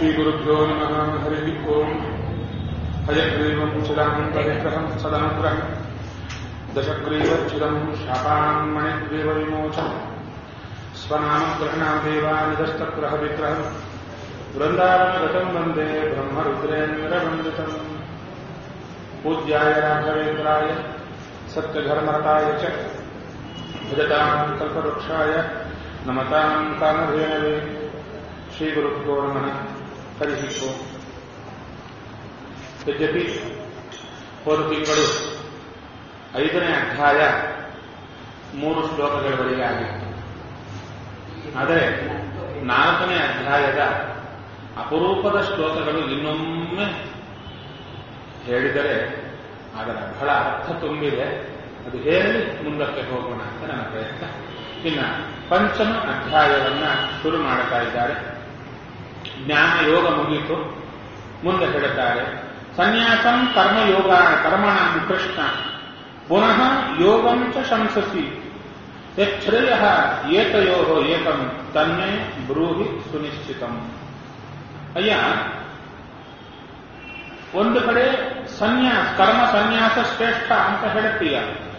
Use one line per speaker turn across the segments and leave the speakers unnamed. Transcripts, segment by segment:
श्रीगुरुभ्यो नमः हरिः ओम् हयग्रीवम् चिरम् परिग्रहम् सदनुग्रहम् दशग्रीवच्छिरम् शापाम् मणिग्रीवविमोचम् स्वनामग्रहणादेवानिदस्तग्रहविग्रहम् वृन्दावनगतम् वन्दे ब्रह्मरुद्रेन्द्रवन्दितम् पूज्याय राघवेन्द्राय सत्यधर्मरताय च भजताम् कल्पवृक्षाय नमताम् कामधेनवे ಶ್ರೀಗುರುಭ್ಯೋ ನಮಃ ಹರಿಃ ಓಂ ಯದ್ಯಪಿ ಹೋದ ತಿಂಗಳು ಐದನೇ ಅಧ್ಯಾಯ ಮೂರು ಶ್ಲೋಕಗಳವರೆಗೆ ಆಗಿತ್ತು ಆದರೆ ನಾಲ್ಕನೇ ಅಧ್ಯಾಯದ ಅಪರೂಪದ ಶ್ಲೋಕಗಳು ಇನ್ನೊಮ್ಮೆ ಹೇಳಿದರೆ ಅದರ ಬಹಳ ಅರ್ಥ ತುಂಬಿದೆ ಅದು ಹೇಳಿ ಮುಂದಕ್ಕೆ ಹೋಗೋಣ ಅಂತ ನನ್ನ ಪ್ರಯತ್ನ ಇನ್ನು ಪಂಚಮ ಅಧ್ಯಾಯವನ್ನ ಶುರು ಮಾಡ್ತಾ ಇದ್ದಾರೆ ಜ್ಞಾನ ಯೋಗ ಮುಗಿತು ಮುಂದೆ ಹೇಳುತ್ತಾರೆ ಸನ್ಯಾಸಂ ಕರ್ಮಯೋಗ ಕರ್ಮಣ ಕೃಷ್ಣ ಪುನಃ ಯೋಗಂ ಚ ಶಂಸಸಿ ಯಚ್ಛ್ರೇಯ ಏತಯೋ ಏಕಂ ತನ್ನೇ ಬ್ರೂಹಿ ಸುನಿಶ್ಚಿತಂ ಅಯ್ಯ ಒಂದು ಕಡೆ ಸನ್ಯಾಸ ಕರ್ಮ ಸನ್ಯಾಸ ಶ್ರೇಷ್ಠ ಅಂತ ಹೇಳುತ್ತೀಯ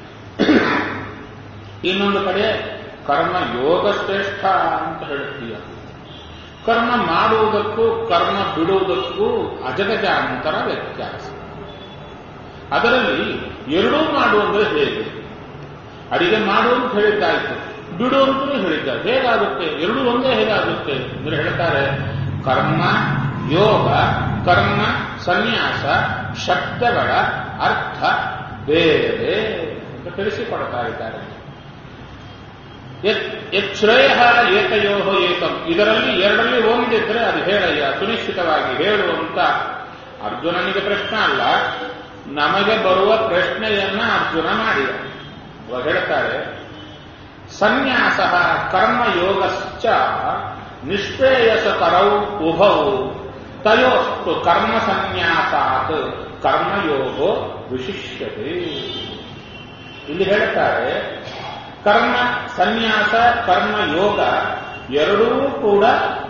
ಇನ್ನೊಂದು ಕಡೆ ಕರ್ಮ ಯೋಗ ಶ್ರೇಷ್ಠ ಅಂತ ಹೇಳುತ್ತೀಯ ಕರ್ಮ ಮಾಡುವುದಕ್ಕೂ ಕರ್ಮ ಬಿಡುವುದಕ್ಕೂ ಅಜಗಜಾಂತರ ವ್ಯತ್ಯಾಸ ಅದರಲ್ಲಿ ಎರಡೂ ಮಾಡು ಅಂದ್ರೆ ಹೇಗೆ ಅಡಿಗೆ ಮಾಡು ಅಂತ ಹೇಳಿದ್ದಾಯ್ತು ಬಿಡು ಅಂತಲೂ ಹೇಳಿದ್ದಾರೆ ಹೇಗಾಗುತ್ತೆ ಎರಡೂ ಒಂದೇ ಹೇಗಾಗುತ್ತೆ ಅಂದ್ರೆ ಹೇಳ್ತಾರೆ ಕರ್ಮ ಯೋಗ ಕರ್ಮ ಸನ್ಯಾಸ ಶಬ್ದಗಳ ಅರ್ಥ ಬೇರೆ ಅಂತ ತಿಳಿಸಿಕೊಡ್ತಾ ಇದ್ದಾರೆ ಶ್ರೇಯ ಏಕಯೋ ಏಕಂ ಇದರಲ್ಲಿ ಎರಡರಲ್ಲಿ ಒಂದಿದ್ರೆ ಅದು ಹೇಳಯ್ಯ ಸುನಿಶ್ಚಿತವಾಗಿ ಹೇಳು ಅಂತ ಅರ್ಜುನನಿಗೆ ಪ್ರಶ್ನೆ ಅಲ್ಲ ನಮಗೆ ಬರುವ ಪ್ರಶ್ನೆಯನ್ನ ಅರ್ಜುನ ಮಾಡಿದ ಅವಾಗ ಹೇಳ್ತಾರೆ ಸನ್ಯಾಸ ಕರ್ಮಯೋಗಶ್ಚ ನಿಷ್ಪ್ರೇಯಸಕರೌ ಉಭೌ ತಯೋಸ್ತು ಕರ್ಮ ಸನ್ಯಾಸಾತ್ ಕರ್ಮಯೋಗೋ ವಿಶಿಷ್ಯತೆ ಇಲ್ಲಿ ಹೇಳ್ತಾರೆ ಕರ್ಮ ಸನ್ಯಾಸ ಕರ್ಮ ಯೋಗ ಎರಡೂ ಕೂಡ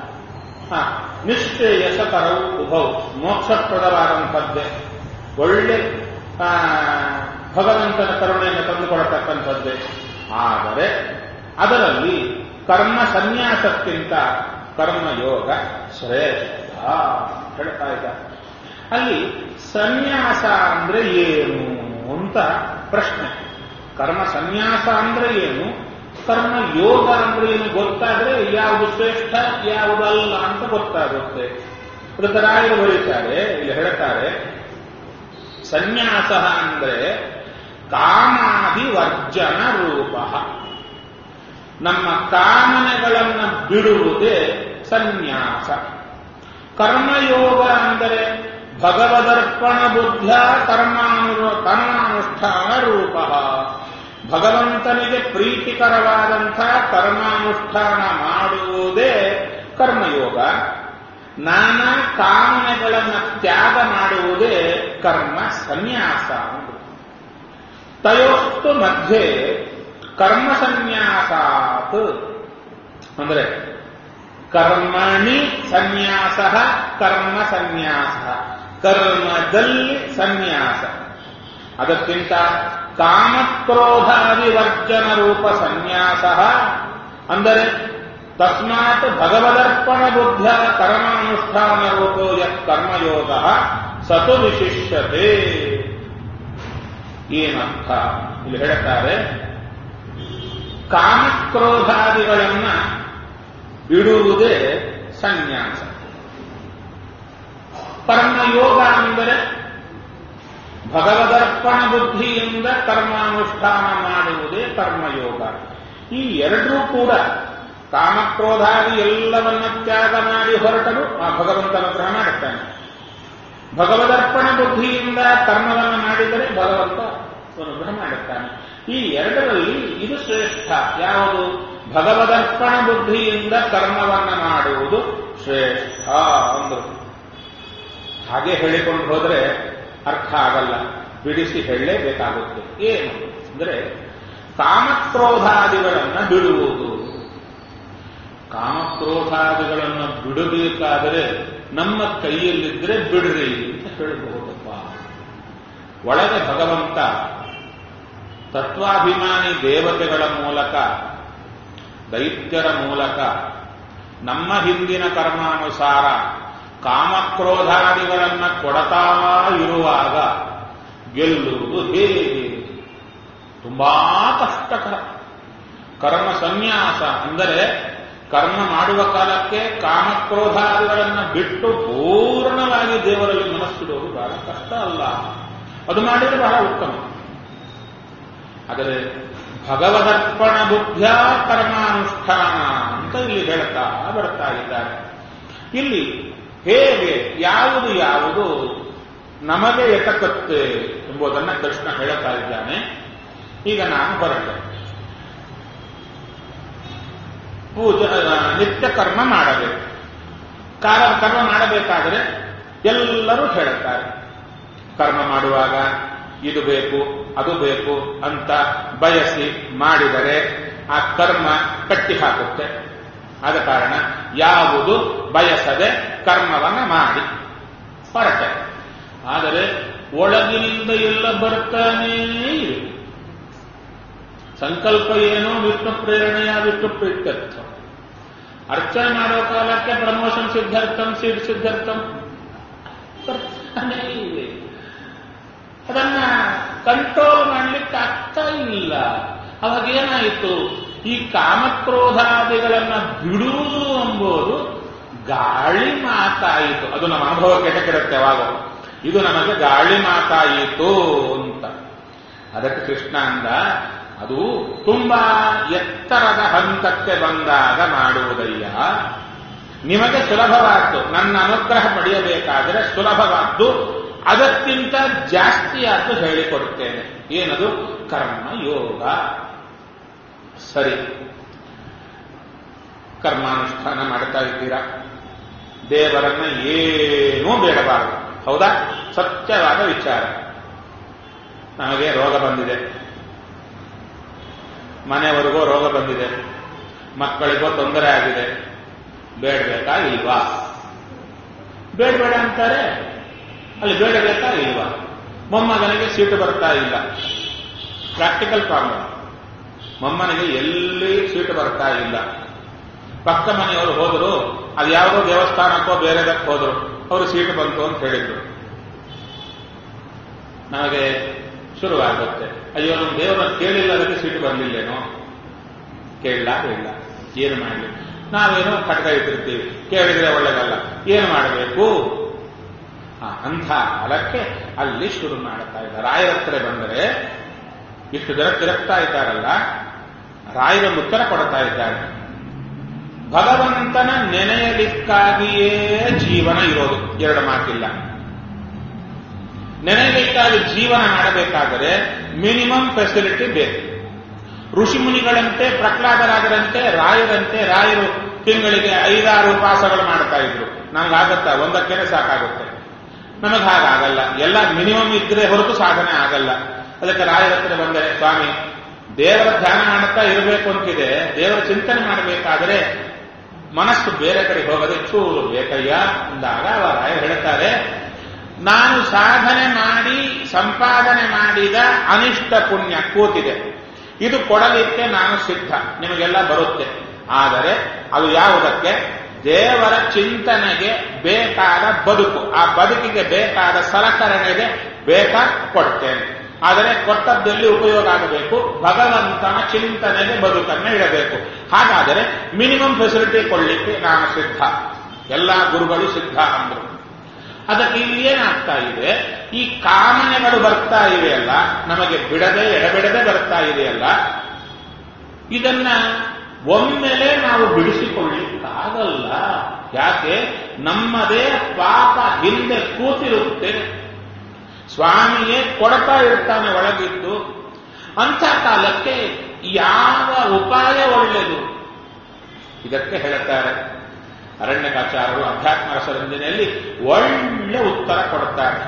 ನಿಶ್ಚಯಸಕರವು ಉಭವು ಮೋಕ್ಷಪ್ರದವಾದಂಥದ್ದೇ ಒಳ್ಳೆ ಭಗವಂತನ ಕರುಣೆಯನ್ನು ತಂದುಕೊಡತಕ್ಕಂಥದ್ದೇ ಆದರೆ ಅದರಲ್ಲಿ ಕರ್ಮ ಸನ್ಯಾಸಕ್ಕಿಂತ ಕರ್ಮಯೋಗ ಶ್ರೇಷ್ಠ ಹೇಳ್ತಾ ಇದ್ದಾರೆ ಅಲ್ಲಿ ಸನ್ಯಾಸ ಅಂದ್ರೆ ಏನು ಅಂತ ಪ್ರಶ್ನೆ ಕರ್ಮ ಸನ್ಯಾಸ ಅಂದ್ರೆ ಏನು ಕರ್ಮ ಯೋಗ ಅಂದ್ರೆ ಏನು ಗೊತ್ತಾದ್ರೆ ಯಾವುದು ಶ್ರೇಷ್ಠ ಯಾವುದಲ್ಲ ಅಂತ ಗೊತ್ತಾಗುತ್ತೆ ಋತರಾಯರು ಬರೀತಾರೆ ಇಲ್ಲಿ ಹೇಳ್ತಾರೆ ಸನ್ಯಾಸ ಅಂದ್ರೆ ಕಾಮಾದಿವರ್ಜನ ರೂಪ ನಮ್ಮ ಕಾಮನೆಗಳನ್ನು ಬಿಡುವುದೇ ಸನ್ಯಾಸ ಕರ್ಮಯೋಗ ಅಂದರೆ ಭಗವದರ್ಪಣ ಬುದ್ಧ ಕರ್ಮಾನು ಕರ್ಮಾನುಷ್ಠಾನ ರೂಪ ಭಗವಂತನಿಗೆ ಪ್ರೀತಿಕರವಾದಂಥ ಕರ್ಮಾನುಷ್ಠಾನ ಮಾಡುವುದೇ ಕರ್ಮಯೋಗ ನಾನಾ ಕಾಮನೆಗಳನ್ನು ತ್ಯಾಗ ಮಾಡುವುದೇ ಕರ್ಮ ಸನ್ಯಾಸ ತಯೋಸ್ತು ಮಧ್ಯೆ ಕರ್ಮ ಸನ್ಯಾಸಾತ್ ಅಂದರೆ ಕರ್ಮಣಿ ಸನ್ಯಾಸ ಕರ್ಮ ಸನ್ಯಾಸ ಕರ್ಮದಲ್ಲಿ ಸನ್ಯಾಸ ಅದಕ್ಕಿಂತ ಕಾಮಕ್ರೋಧಾದಿವರ್ಜನ ರೂಪ ಸನ್ಯಾಸ ಅಂದರೆ ತಸ್ಮಾತ್ ಭಗವದರ್ಪಣ ಬುದ್ಧ ಕರ್ಮಾನುಷ್ಠಾನ ರೂಪೋ ಯತ್ ಕರ್ಮಯೋಗ ಸತು ವಿಶಿಷ್ಯತೆ ಏನರ್ಥ ಇಲ್ಲಿ ಹೇಳ್ತಾರೆ ಕಾಮಕ್ರೋಧಾದಿಗಳನ್ನ ಬಿಡುವುದೇ ಸನ್ಯಾಸ ಕರ್ಮಯೋಗ ಅಂದರೆ ಭಗವದರ್ಪಣ ಬುದ್ಧಿಯಿಂದ ಕರ್ಮಾನುಷ್ಠಾನ ಮಾಡುವುದೇ ಕರ್ಮಯೋಗ ಈ ಎರಡೂ ಕೂಡ ಕಾಮಕ್ರೋಧಾದಿ ಎಲ್ಲವನ್ನ ತ್ಯಾಗ ಮಾಡಿ ಹೊರಟಲು ಆ ಭಗವಂತನ ಗ್ರಹ ಮಾಡುತ್ತಾನೆ ಭಗವದರ್ಪಣ ಬುದ್ಧಿಯಿಂದ ಕರ್ಮವನ್ನು ಮಾಡಿದರೆ ಭಗವಂತ ಅನುಗ್ರಹ ಮಾಡುತ್ತಾನೆ ಈ ಎರಡರಲ್ಲಿ ಇದು ಶ್ರೇಷ್ಠ ಯಾವುದು ಭಗವದರ್ಪಣ ಬುದ್ಧಿಯಿಂದ ಕರ್ಮವನ್ನ ಮಾಡುವುದು ಶ್ರೇಷ್ಠ ಅಂದರು ಹಾಗೆ ಹೇಳಿಕೊಂಡು ಹೋದ್ರೆ ಅರ್ಥ ಆಗಲ್ಲ ಬಿಡಿಸಿ ಹೇಳಲೇಬೇಕಾಗುತ್ತೆ ಏನು ಅಂದ್ರೆ ಕಾಮಕ್ರೋಧಾದಿಗಳನ್ನ ಬಿಡುವುದು ಕಾಮಕ್ರೋಧಾದಿಗಳನ್ನು ಬಿಡಬೇಕಾದರೆ ನಮ್ಮ ಕೈಯಲ್ಲಿದ್ರೆ ಬಿಡ್ರಿ ಅಂತ ಹೇಳಬಹುದಪ್ಪ ಒಳಗೆ ಭಗವಂತ ತತ್ವಾಭಿಮಾನಿ ದೇವತೆಗಳ ಮೂಲಕ ದೈತ್ಯರ ಮೂಲಕ ನಮ್ಮ ಹಿಂದಿನ ಕರ್ಮಾನುಸಾರ ಕಾಮಕ್ರೋಧಾದಿಗಳನ್ನ ಕೊಡತಾ ಇರುವಾಗ ಗೆಲ್ಲುವುದು ಹೇಗೆ ತುಂಬಾ ಕಷ್ಟಕರ ಕರ್ಮ ಸನ್ಯಾಸ ಅಂದರೆ ಕರ್ಮ ಮಾಡುವ ಕಾಲಕ್ಕೆ ಕಾಮಕ್ರೋಧಾದಿಗಳನ್ನ ಬಿಟ್ಟು ಪೂರ್ಣವಾಗಿ ದೇವರಲ್ಲಿ ಮನಸ್ಸಿಡುವುದು ಬಹಳ ಕಷ್ಟ ಅಲ್ಲ ಅದು ಮಾಡಿದರೆ ಬಹಳ ಉತ್ತಮ ಆದರೆ ಭಗವದರ್ಪಣ ಬುದ್ಧ ಕರ್ಮಾನುಷ್ಠಾನ ಅಂತ ಇಲ್ಲಿ ಹೇಳ್ತಾ ಬರ್ತಾ ಇದ್ದಾರೆ ಇಲ್ಲಿ ಹೇಗೆ ಯಾವುದು ಯಾವುದು ನಮಗೆ ಎಟಕತ್ತೆ ಎಂಬುದನ್ನ ಕೃಷ್ಣ ಹೇಳುತ್ತಾ ಇದ್ದಾನೆ ಈಗ ನಾನು ಹೊರಟೆ ಪೂಜೆ ನಿತ್ಯ ಕರ್ಮ ಮಾಡಬೇಕು ಕಾರ ಕರ್ಮ ಮಾಡಬೇಕಾದರೆ ಎಲ್ಲರೂ ಹೇಳುತ್ತಾರೆ ಕರ್ಮ ಮಾಡುವಾಗ ಇದು ಬೇಕು ಅದು ಬೇಕು ಅಂತ ಬಯಸಿ ಮಾಡಿದರೆ ಆ ಕರ್ಮ ಕಟ್ಟಿ ಹಾಕುತ್ತೆ ಆದ ಕಾರಣ ಯಾವುದು ಬಯಸದೆ ಕರ್ಮವನ್ನ ಮಾಡಿ ಹೊರಟೆ ಆದರೆ ಒಳಗಿನಿಂದ ಎಲ್ಲ ಬರ್ತಾನೇ ಇದೆ ಸಂಕಲ್ಪ ಏನೋ ವಿಷ್ಣು ಪ್ರೇರಣೆಯ ವಿಷ್ಣು ಪ್ರೀತ್ಯರ್ಥ ಅರ್ಚನೆ ಮಾಡೋ ಕಾಲಕ್ಕೆ ಪ್ರಮೋಷನ್ ಸಿದ್ಧಾರ್ಥಂ ಸೀಟ್ ಸಿದ್ಧಾರ್ಥಂ ಬರ್ತಾನೇ ಇದೆ ಅದನ್ನ ಕಂಟ್ರೋಲ್ ಮಾಡ್ಲಿಕ್ಕೆ ಆಗ್ತಾ ಇಲ್ಲ ಅವಾಗ ಏನಾಯಿತು ಈ ಕಾಮಕ್ರೋಧಾದಿಗಳನ್ನ ಬಿಡುವುದು ಎಂಬುದು ಗಾಳಿ ಮಾತಾಯಿತು ಅದು ನಮ್ಮ ಅನುಭವ ಕೆಟಕಿರುತ್ತೆ ಅವಾಗ ಇದು ನಮಗೆ ಗಾಳಿ ಮಾತಾಯಿತು ಅಂತ ಅದಕ್ಕೆ ಕೃಷ್ಣ ಅಂದ ಅದು ತುಂಬಾ ಎತ್ತರದ ಹಂತಕ್ಕೆ ಬಂದಾಗ ಮಾಡುವುದಯ್ಯ ನಿಮಗೆ ಸುಲಭವಾದ್ದು ನನ್ನ ಅನುಗ್ರಹ ಪಡೆಯಬೇಕಾದರೆ ಸುಲಭವಾದ್ದು ಅದಕ್ಕಿಂತ ಜಾಸ್ತಿಯಾದ್ದು ಹೇಳಿಕೊಡುತ್ತೇನೆ ಏನದು ಕರ್ಮ ಯೋಗ ಸರಿ ಕರ್ಮಾನುಷ್ಠಾನ ಮಾಡ್ತಾ ಇದ್ದೀರಾ ದೇವರನ್ನ ಏನೂ ಬೇಡಬಾರದು ಹೌದಾ ಸತ್ಯವಾದ ವಿಚಾರ ನಮಗೆ ರೋಗ ಬಂದಿದೆ ಮನೆಯವರಿಗೋ ರೋಗ ಬಂದಿದೆ ಮಕ್ಕಳಿಗೋ ತೊಂದರೆ ಆಗಿದೆ ಬೇಡಬೇಕಾ ಇಲ್ವಾ ಬೇಡಬೇಡ ಅಂತಾರೆ ಅಲ್ಲಿ ಬೇಡಬೇಕಾ ಇಲ್ವಾ ಮೊಮ್ಮಗನಿಗೆ ಸೀಟು ಬರ್ತಾ ಇಲ್ಲ ಪ್ರಾಕ್ಟಿಕಲ್ ಪ್ರಾಬ್ಲಮ್ ಮೊಮ್ಮನಿಗೆ ಎಲ್ಲಿ ಸೀಟು ಬರ್ತಾ ಇಲ್ಲ ಪಕ್ಕ ಮನೆಯವರು ಹೋದರು ಅದು ಯಾವುದೋ ದೇವಸ್ಥಾನಕ್ಕೋ ಬೇರೆದಕ್ಕೆ ಹೋದರು ಅವರು ಸೀಟು ಬಂತು ಅಂತ ಹೇಳಿದ್ರು ನಮಗೆ ಶುರುವಾಗುತ್ತೆ ಅಯ್ಯೋ ನಮ್ಮ ದೇವರನ್ನು ಕೇಳಿಲ್ಲ ಅದಕ್ಕೆ ಸೀಟು ಬಂದಿಲ್ಲೇನೋ ಕೇಳಲ್ಲ ಇಲ್ಲ ಏನು ಮಾಡಲಿ ನಾವೇನೋ ಕಟಕ ಇಟ್ಟಿರ್ತೀವಿ ಕೇಳಿದ್ರೆ ಒಳ್ಳೆದಲ್ಲ ಏನು ಮಾಡಬೇಕು ಅಂಥ ಕಾಲಕ್ಕೆ ಅಲ್ಲಿ ಶುರು ಮಾಡ್ತಾ ಇದ್ದಾರೆ ರಾಯರ ಹತ್ರ ಬಂದರೆ ಇಷ್ಟು ಜನ ತಿರುಗ್ತಾ ಇದ್ದಾರಲ್ಲ ರಾಯರೊಂದು ಉತ್ತರ ಕೊಡ್ತಾ ಇದ್ದಾರೆ ಭಗವಂತನ ನೆನೆಯಲಿಕ್ಕಾಗಿಯೇ ಜೀವನ ಇರೋದು ಎರಡು ಮಾತಿಲ್ಲ ನೆನೆಯಲಿಕ್ಕಾಗಿ ಜೀವನ ಮಾಡಬೇಕಾದರೆ ಮಿನಿಮಮ್ ಫೆಸಿಲಿಟಿ ಬೇಕು ಋಷಿ ಮುನಿಗಳಂತೆ ಪ್ರಹ್ಲಾದರಾದರಂತೆ ರಾಯರಂತೆ ರಾಯರು ತಿಂಗಳಿಗೆ ಐದಾರು ಉಪವಾಸಗಳು ಮಾಡ್ತಾ ಇದ್ರು ನಮ್ಗಾಗತ್ತಾ ಒಂದಕ್ಕೇನೆ ಸಾಕಾಗುತ್ತೆ ನಮಗೆ ಹಾಗಾಗಲ್ಲ ಎಲ್ಲ ಮಿನಿಮಮ್ ಇದ್ರೆ ಹೊರತು ಸಾಧನೆ ಆಗಲ್ಲ ಅದಕ್ಕೆ ರಾಯರ ಹತ್ರ ಬಂದರೆ ಸ್ವಾಮಿ ದೇವರ ಧ್ಯಾನ ಮಾಡುತ್ತಾ ಇರಬೇಕು ಅಂತಿದೆ ದೇವರ ಚಿಂತನೆ ಮಾಡಬೇಕಾದರೆ ಮನಸ್ಸು ಬೇರೆ ಕಡೆ ಹೋಗದೆ ಚೂರು ಬೇಕಯ್ಯ ಅಂದಾಗ ಅವರ ಹೇಳ್ತಾರೆ ನಾನು ಸಾಧನೆ ಮಾಡಿ ಸಂಪಾದನೆ ಮಾಡಿದ ಅನಿಷ್ಟ ಪುಣ್ಯ ಕೂತಿದೆ ಇದು ಕೊಡಲಿಕ್ಕೆ ನಾನು ಸಿದ್ಧ ನಿಮಗೆಲ್ಲ ಬರುತ್ತೆ ಆದರೆ ಅದು ಯಾವುದಕ್ಕೆ ದೇವರ ಚಿಂತನೆಗೆ ಬೇಕಾದ ಬದುಕು ಆ ಬದುಕಿಗೆ ಬೇಕಾದ ಸಲಕರಣೆಗೆ ಬೇಕಾ ಕೊಡ್ತೇನೆ ಆದರೆ ಕೊಟ್ಟದ್ದಲ್ಲಿ ಉಪಯೋಗ ಆಗಬೇಕು ಭಗವಂತನ ಚಿಂತನೆಗೆ ಬದುಕನ್ನು ಇಡಬೇಕು ಹಾಗಾದರೆ ಮಿನಿಮಮ್ ಫೆಸಿಲಿಟಿ ಕೊಡಲಿಕ್ಕೆ ನಾನು ಸಿದ್ಧ ಎಲ್ಲ ಗುರುಗಳು ಸಿದ್ಧ ಅಂದರು ಅದಕ್ಕೆ ಇಲ್ಲಿ ಏನಾಗ್ತಾ ಇದೆ ಈ ಕಾಮನೆಗಳು ಬರ್ತಾ ಇವೆಯಲ್ಲ ನಮಗೆ ಬಿಡದೆ ಎಡಬಿಡದೆ ಬರ್ತಾ ಇದೆಯಲ್ಲ ಇದನ್ನ ಒಮ್ಮೆಲೆ ನಾವು ಬಿಡಿಸಿಕೊಳ್ಳಿಕ್ಕಾಗಲ್ಲ ಯಾಕೆ ನಮ್ಮದೇ ಪಾಪ ಹಿಂದೆ ಕೂತಿರುತ್ತೆ ಸ್ವಾಮಿಯೇ ಕೊಡ್ತಾ ಇರ್ತಾನೆ ಒಳಗಿದ್ದು ಅಂಥ ಕಾಲಕ್ಕೆ ಯಾವ ಉಪಾಯ ಒಳ್ಳೆಯದು ಇದಕ್ಕೆ ಹೇಳುತ್ತಾರೆ ಅರಣ್ಯಕಾಚಾರರು ಅಧ್ಯಾತ್ಮ ರಸರಂಜನೆಯಲ್ಲಿ ಒಳ್ಳೆ ಉತ್ತರ ಕೊಡುತ್ತಾರೆ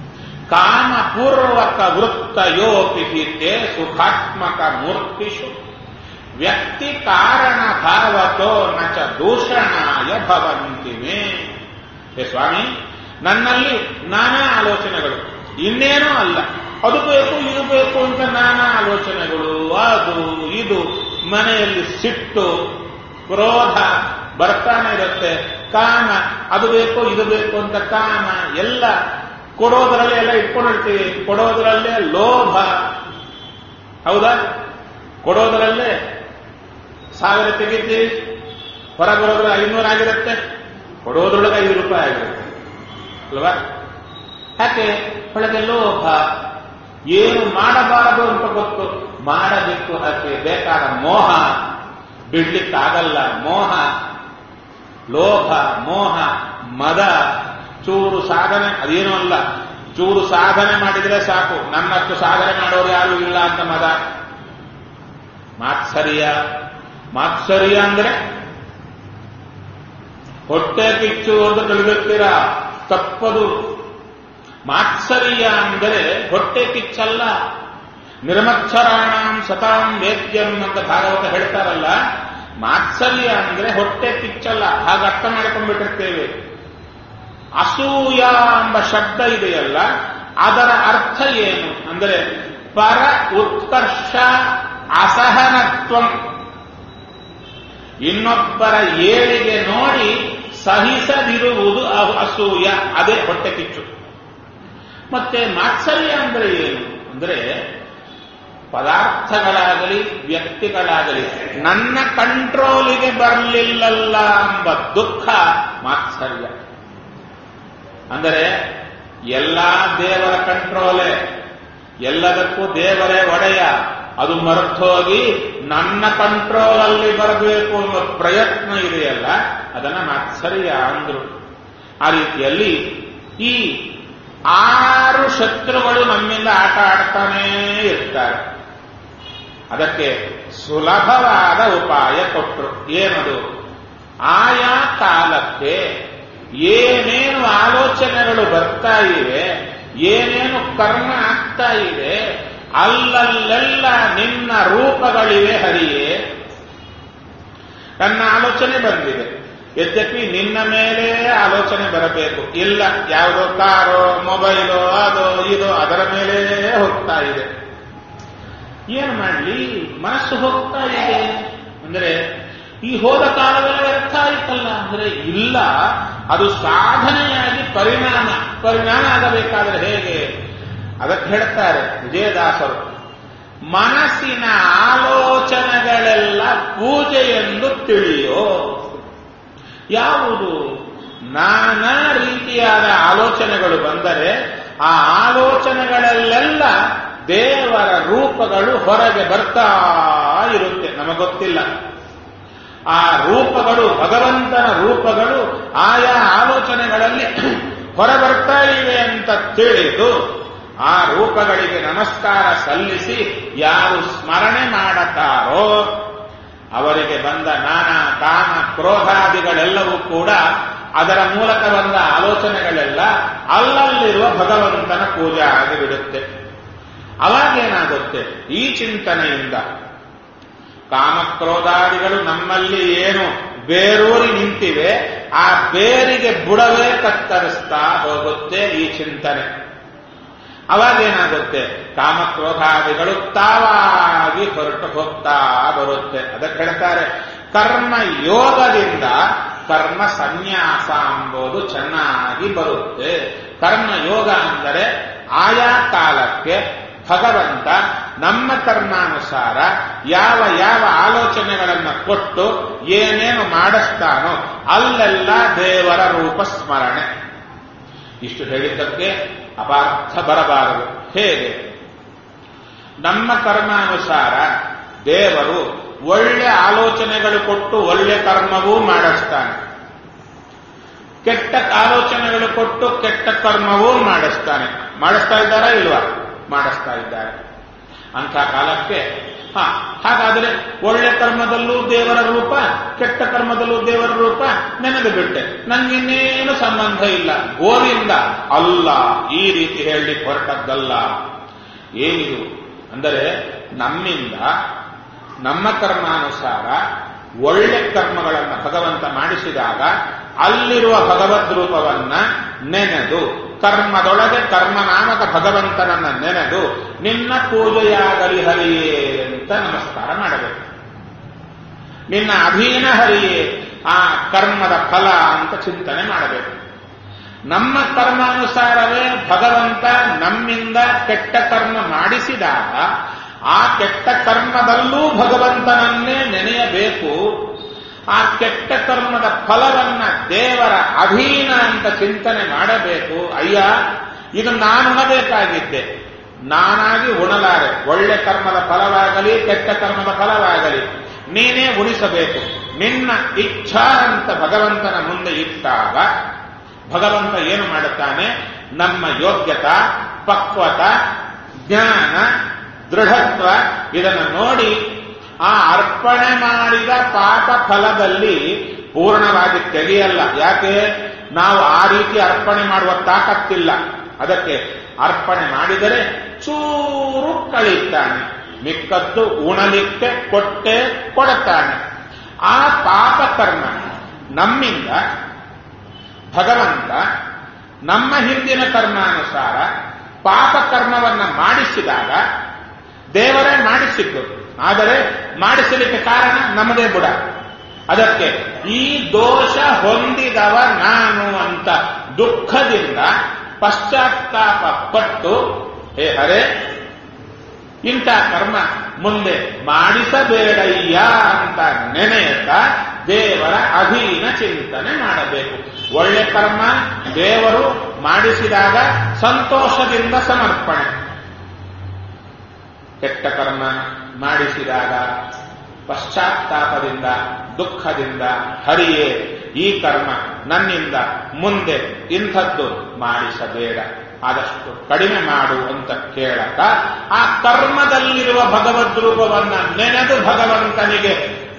ಕಾಮಪೂರ್ವಕ ವೃತ್ತಯೋಪಿಹಿತೆ ಸುಖಾತ್ಮಕ ಮೂರ್ತಿಷು ವ್ಯಕ್ತಿ ಕಾರಣ ಭಾವತೋ ನಚ ದೂಷಣಾಯ ಭವಂತಿವೆ ಹೇ ಸ್ವಾಮಿ ನನ್ನಲ್ಲಿ ನಾನಾ ಆಲೋಚನೆಗಳು ಇನ್ನೇನೂ ಅಲ್ಲ ಅದು ಬೇಕು ಇದು ಬೇಕು ಅಂತ ನಾನಾ ಆಲೋಚನೆಗಳು ಅದು ಇದು ಮನೆಯಲ್ಲಿ ಸಿಟ್ಟು ಕ್ರೋಧ ಬರ್ತಾನೆ ಇರುತ್ತೆ ಕಾಮ ಅದು ಬೇಕು ಇದು ಬೇಕು ಅಂತ ಕಾಮ ಎಲ್ಲ ಕೊಡೋದ್ರಲ್ಲೇ ಎಲ್ಲ ಇಟ್ಕೊಂಡಿರ್ತೀವಿ ಕೊಡೋದ್ರಲ್ಲೇ ಲೋಭ ಹೌದಾ ಕೊಡೋದ್ರಲ್ಲೇ ಸಾವಿರ ತೆಗಿತೀವಿ ಹೊರಗೆ ಐನೂರು ಆಗಿರುತ್ತೆ ಕೊಡೋದ್ರೊಳಗೆ ಐದು ರೂಪಾಯಿ ಆಗಿರುತ್ತೆ ಅಲ್ವಾ ಯಾಕೆ ಒಳಗೆ ಲೋಭ ಏನು ಮಾಡಬಾರದು ಅಂತ ಗೊತ್ತು ಮಾಡಬೇಕು ಅದಕ್ಕೆ ಬೇಕಾದ ಮೋಹ ಬಿಡ್ಲಿಕ್ಕಾಗಲ್ಲ ಮೋಹ ಲೋಭ ಮೋಹ ಮದ ಚೂರು ಸಾಧನೆ ಅದೇನೂ ಅಲ್ಲ ಚೂರು ಸಾಧನೆ ಮಾಡಿದ್ರೆ ಸಾಕು ನನ್ನಷ್ಟು ಸಾಧನೆ ಮಾಡೋರು ಯಾರು ಇಲ್ಲ ಅಂತ ಮದ ಮಾತ್ಸರ್ಯ ಮಾತ್ಸರ್ಯ ಅಂದ್ರೆ ಹೊಟ್ಟೆ ಕಿಚ್ಚು ಅಂತ ತಿಳಿದಿರ್ತೀರಾ ತಪ್ಪದು ಮಾತ್ಸರ್ಯ ಅಂದರೆ ಹೊಟ್ಟೆ ಕಿಚ್ಚಲ್ಲ ನಿರ್ಮತ್ಸರಾಣಂ ಸತಾಂ ವೇದ್ಯಂ ಅಂತ ಭಾಗವತ ಹೇಳ್ತಾರಲ್ಲ ಮಾತ್ಸರ್ಯ ಅಂದ್ರೆ ಹೊಟ್ಟೆ ಕಿಚ್ಚಲ್ಲ ಹಾಗೆ ಅರ್ಥ ಮಾಡಿಕೊಂಡ್ಬಿಟ್ಟಿರ್ತೇವೆ ಅಸೂಯ ಎಂಬ ಶಬ್ದ ಇದೆಯಲ್ಲ ಅದರ ಅರ್ಥ ಏನು ಅಂದರೆ ಪರ ಉತ್ಕರ್ಷ ಅಸಹನತ್ವ ಇನ್ನೊಬ್ಬರ ಏಳಿಗೆ ನೋಡಿ ಸಹಿಸದಿರುವುದು ಅಸೂಯ ಅದೇ ಹೊಟ್ಟೆ ಕಿಚ್ಚು ಮತ್ತೆ ಮಾತ್ಸರ್ಯ ಅಂದ್ರೆ ಏನು ಅಂದ್ರೆ ಪದಾರ್ಥಗಳಾಗಲಿ ವ್ಯಕ್ತಿಗಳಾಗಲಿ ನನ್ನ ಕಂಟ್ರೋಲಿಗೆ ಬರಲಿಲ್ಲಲ್ಲ ಎಂಬ ದುಃಖ ಮಾತ್ಸರ್ಯ ಅಂದರೆ ಎಲ್ಲಾ ದೇವರ ಕಂಟ್ರೋಲೆ ಎಲ್ಲದಕ್ಕೂ ದೇವರೇ ಒಡೆಯ ಅದು ಮರೆತೋಗಿ ನನ್ನ ಕಂಟ್ರೋಲ್ ಅಲ್ಲಿ ಬರಬೇಕು ಅನ್ನೋ ಪ್ರಯತ್ನ ಇದೆಯಲ್ಲ ಅದನ್ನ ಮಾತ್ಸರ್ಯ ಅಂದ್ರು ಆ ರೀತಿಯಲ್ಲಿ ಈ ಆರು ಶತ್ರುಗಳು ನಮ್ಮಿಂದ ಆಟ ಆಡ್ತಾನೇ ಇರ್ತಾರೆ ಅದಕ್ಕೆ ಸುಲಭವಾದ ಉಪಾಯ ಕೊಟ್ಟರು ಏನದು ಆಯಾ ಕಾಲಕ್ಕೆ ಏನೇನು ಆಲೋಚನೆಗಳು ಬರ್ತಾ ಇವೆ ಏನೇನು ಕರ್ಮ ಆಗ್ತಾ ಇದೆ ಅಲ್ಲಲ್ಲೆಲ್ಲ ನಿನ್ನ ರೂಪಗಳಿವೆ ಹರಿಯೇ ನನ್ನ ಆಲೋಚನೆ ಬಂದಿದೆ ಯದ್ಯಪಿ ನಿನ್ನ ಮೇಲೆ ಆಲೋಚನೆ ಬರಬೇಕು ಇಲ್ಲ ಯಾವುದೋ ಕಾರೋ ಮೊಬೈಲೋ ಅದೋ ಇದೋ ಅದರ ಮೇಲೆ ಹೋಗ್ತಾ ಇದೆ ಏನು ಮಾಡಲಿ ಮನಸ್ಸು ಹೋಗ್ತಾ ಇದೆ ಅಂದ್ರೆ ಈ ಹೋದ ಕಾಲವೆಲ್ಲ ವ್ಯರ್ಥ ಆಯ್ತಲ್ಲ ಅಂದ್ರೆ ಇಲ್ಲ ಅದು ಸಾಧನೆಯಾಗಿ ಪರಿಣಾಮ ಪರಿಣಾಮ ಆಗಬೇಕಾದ್ರೆ ಹೇಗೆ ಅದಕ್ಕೆ ಹೇಳ್ತಾರೆ ವಿಜಯದಾಸರು ಮನಸ್ಸಿನ ಆಲೋಚನೆಗಳೆಲ್ಲ ಪೂಜೆ ಎಂದು ತಿಳಿಯೋ ಯಾವುದು ನಾನಾ ರೀತಿಯಾದ ಆಲೋಚನೆಗಳು ಬಂದರೆ ಆ ಆಲೋಚನೆಗಳಲ್ಲೆಲ್ಲ ದೇವರ ರೂಪಗಳು ಹೊರಗೆ ಬರ್ತಾ ಇರುತ್ತೆ ನಮಗೊತ್ತಿಲ್ಲ ಆ ರೂಪಗಳು ಭಗವಂತನ ರೂಪಗಳು ಆಯಾ ಆಲೋಚನೆಗಳಲ್ಲಿ ಹೊರಬರ್ತಾ ಇವೆ ಅಂತ ತಿಳಿದು ಆ ರೂಪಗಳಿಗೆ ನಮಸ್ಕಾರ ಸಲ್ಲಿಸಿ ಯಾರು ಸ್ಮರಣೆ ಮಾಡತಾರೋ ಅವರಿಗೆ ಬಂದ ನಾನಾ ಕಾಮ ಕ್ರೋಧಾದಿಗಳೆಲ್ಲವೂ ಕೂಡ ಅದರ ಮೂಲಕ ಬಂದ ಆಲೋಚನೆಗಳೆಲ್ಲ ಅಲ್ಲಲ್ಲಿರುವ ಭಗವಂತನ ಪೂಜೆ ಆಗಿಬಿಡುತ್ತೆ ಅವಾಗೇನಾಗುತ್ತೆ ಈ ಚಿಂತನೆಯಿಂದ ಕಾಮಕ್ರೋಧಾದಿಗಳು ನಮ್ಮಲ್ಲಿ ಏನು ಬೇರೂರಿ ನಿಂತಿವೆ ಆ ಬೇರಿಗೆ ಬುಡವೇ ಕತ್ತರಿಸ್ತಾ ಹೋಗುತ್ತೆ ಈ ಚಿಂತನೆ ಅವಾಗೇನಾಗುತ್ತೆ ಕಾಮಕ್ರೋಧಾದಿಗಳು ತಾವಾಗಿ ಹೊರಟು ಹೋಗ್ತಾ ಬರುತ್ತೆ ಅದಕ್ಕೆ ಹೇಳ್ತಾರೆ ಕರ್ಮ ಯೋಗದಿಂದ ಕರ್ಮ ಸನ್ಯಾಸ ಎಂಬುದು ಚೆನ್ನಾಗಿ ಬರುತ್ತೆ ಕರ್ಮ ಯೋಗ ಅಂದರೆ ಆಯಾ ಕಾಲಕ್ಕೆ ಭಗವಂತ ನಮ್ಮ ಕರ್ಮಾನುಸಾರ ಯಾವ ಯಾವ ಆಲೋಚನೆಗಳನ್ನು ಕೊಟ್ಟು ಏನೇನು ಮಾಡಿಸ್ತಾನೋ ಅಲ್ಲೆಲ್ಲ ದೇವರ ರೂಪ ಸ್ಮರಣೆ ಇಷ್ಟು ಹೇಳಿದ್ದಕ್ಕೆ ಅಪಾರ್ಥ ಬರಬಾರದು ಹೇಗೆ ನಮ್ಮ ಕರ್ಮಾನುಸಾರ ದೇವರು ಒಳ್ಳೆ ಆಲೋಚನೆಗಳು ಕೊಟ್ಟು ಒಳ್ಳೆ ಕರ್ಮವೂ ಮಾಡಿಸ್ತಾನೆ ಕೆಟ್ಟ ಆಲೋಚನೆಗಳು ಕೊಟ್ಟು ಕೆಟ್ಟ ಕರ್ಮವೂ ಮಾಡಿಸ್ತಾನೆ ಮಾಡಿಸ್ತಾ ಇದ್ದಾರಾ ಇಲ್ವಾ ಮಾಡಿಸ್ತಾ ಇದ್ದಾರೆ ಅಂಥ ಕಾಲಕ್ಕೆ ಹಾ ಹಾಗಾದರೆ ಒಳ್ಳೆ ಕರ್ಮದಲ್ಲೂ ದೇವರ ರೂಪ ಕೆಟ್ಟ ಕರ್ಮದಲ್ಲೂ ದೇವರ ರೂಪ ನೆನೆದು ಬಿಟ್ಟೆ ನಂಗಿನ್ನೇನು ಸಂಬಂಧ ಇಲ್ಲ ಗೋರಿಂದ ಅಲ್ಲ ಈ ರೀತಿ ಹೇಳಿ ಹೊರಟದ್ದಲ್ಲ ಏನಿದು ಅಂದರೆ ನಮ್ಮಿಂದ ನಮ್ಮ ಕರ್ಮಾನುಸಾರ ಒಳ್ಳೆ ಕರ್ಮಗಳನ್ನು ಭಗವಂತ ಮಾಡಿಸಿದಾಗ ಅಲ್ಲಿರುವ ಭಗವದ್ ರೂಪವನ್ನ ನೆನೆದು ಕರ್ಮದೊಳಗೆ ಕರ್ಮನಾಮಕ ಭಗವಂತನನ್ನ ನೆನೆದು ನಿನ್ನ ಪೂಜೆಯಾಗಲಿ ಹರಿಯೇ ಅಂತ ನಮಸ್ಕಾರ ಮಾಡಬೇಕು ನಿನ್ನ ಅಧೀನ ಹರಿಯೇ ಆ ಕರ್ಮದ ಫಲ ಅಂತ ಚಿಂತನೆ ಮಾಡಬೇಕು ನಮ್ಮ ಕರ್ಮಾನುಸಾರವೇ ಭಗವಂತ ನಮ್ಮಿಂದ ಕೆಟ್ಟ ಕರ್ಮ ಮಾಡಿಸಿದಾಗ ಆ ಕೆಟ್ಟ ಕರ್ಮದಲ್ಲೂ ಭಗವಂತನನ್ನೇ ನೆನೆಯಬೇಕು ಆ ಕೆಟ್ಟ ಕರ್ಮದ ಫಲವನ್ನ ದೇವರ ಅಧೀನ ಅಂತ ಚಿಂತನೆ ಮಾಡಬೇಕು ಅಯ್ಯ ಇದು ನಾನು ಉಣಬೇಕಾಗಿದ್ದೆ ನಾನಾಗಿ ಉಣಲಾರೆ ಒಳ್ಳೆ ಕರ್ಮದ ಫಲವಾಗಲಿ ಕೆಟ್ಟ ಕರ್ಮದ ಫಲವಾಗಲಿ ನೀನೇ ಉಣಿಸಬೇಕು ನಿನ್ನ ಇಚ್ಛಾ ಅಂತ ಭಗವಂತನ ಮುಂದೆ ಇಟ್ಟಾಗ ಭಗವಂತ ಏನು ಮಾಡುತ್ತಾನೆ ನಮ್ಮ ಯೋಗ್ಯತಾ ಪಕ್ವತ ಜ್ಞಾನ ದೃಢತ್ವ ಇದನ್ನು ನೋಡಿ ಆ ಅರ್ಪಣೆ ಮಾಡಿದ ಪಾಪ ಫಲದಲ್ಲಿ ಪೂರ್ಣವಾಗಿ ತೆಗೆಯಲ್ಲ ಯಾಕೆ ನಾವು ಆ ರೀತಿ ಅರ್ಪಣೆ ಮಾಡುವ ತಾಕತ್ತಿಲ್ಲ ಅದಕ್ಕೆ ಅರ್ಪಣೆ ಮಾಡಿದರೆ ಚೂರು ಕಳೀತಾನೆ ಮಿಕ್ಕದ್ದು ಉಣಲಿಕ್ಕೆ ಕೊಟ್ಟೆ ಕೊಡುತ್ತಾನೆ ಆ ಪಾಪ ಕರ್ಮ ನಮ್ಮಿಂದ ಭಗವಂತ ನಮ್ಮ ಹಿಂದಿನ ಕರ್ಮಾನುಸಾರ ಪಾಪ ಕರ್ಮವನ್ನ ಮಾಡಿಸಿದಾಗ ದೇವರೇ ಮಾಡಿಸಿದ್ದು ಆದರೆ ಮಾಡಿಸಲಿಕ್ಕೆ ಕಾರಣ ನಮ್ಮದೇ ಬುಡ ಅದಕ್ಕೆ ಈ ದೋಷ ಹೊಂದಿದವ ನಾನು ಅಂತ ದುಃಖದಿಂದ ಪಶ್ಚಾತ್ತಾಪ ಪಟ್ಟು ಹೇ ಹರೇ ಇಂಥ ಕರ್ಮ ಮುಂದೆ ಮಾಡಿಸಬೇಡಯ್ಯ ಅಂತ ನೆನೆಯುತ್ತ ದೇವರ ಅಧೀನ ಚಿಂತನೆ ಮಾಡಬೇಕು ಒಳ್ಳೆ ಕರ್ಮ ದೇವರು ಮಾಡಿಸಿದಾಗ ಸಂತೋಷದಿಂದ ಸಮರ್ಪಣೆ ಕೆಟ್ಟ ಕರ್ಮ ಮಾಡಿಸಿದಾಗ ಪಶ್ಚಾತ್ತಾಪದಿಂದ ದುಃಖದಿಂದ ಹರಿಯೇ ಈ ಕರ್ಮ ನನ್ನಿಂದ ಮುಂದೆ ಇಂಥದ್ದು ಮಾಡಿಸಬೇಡ ಆದಷ್ಟು ಕಡಿಮೆ ಮಾಡು ಅಂತ ಕೇಳಕ ಆ ಕರ್ಮದಲ್ಲಿರುವ ಭಗವದ್ ರೂಪವನ್ನ ನೆನೆದು ಭಗವಂತನಿಗೆ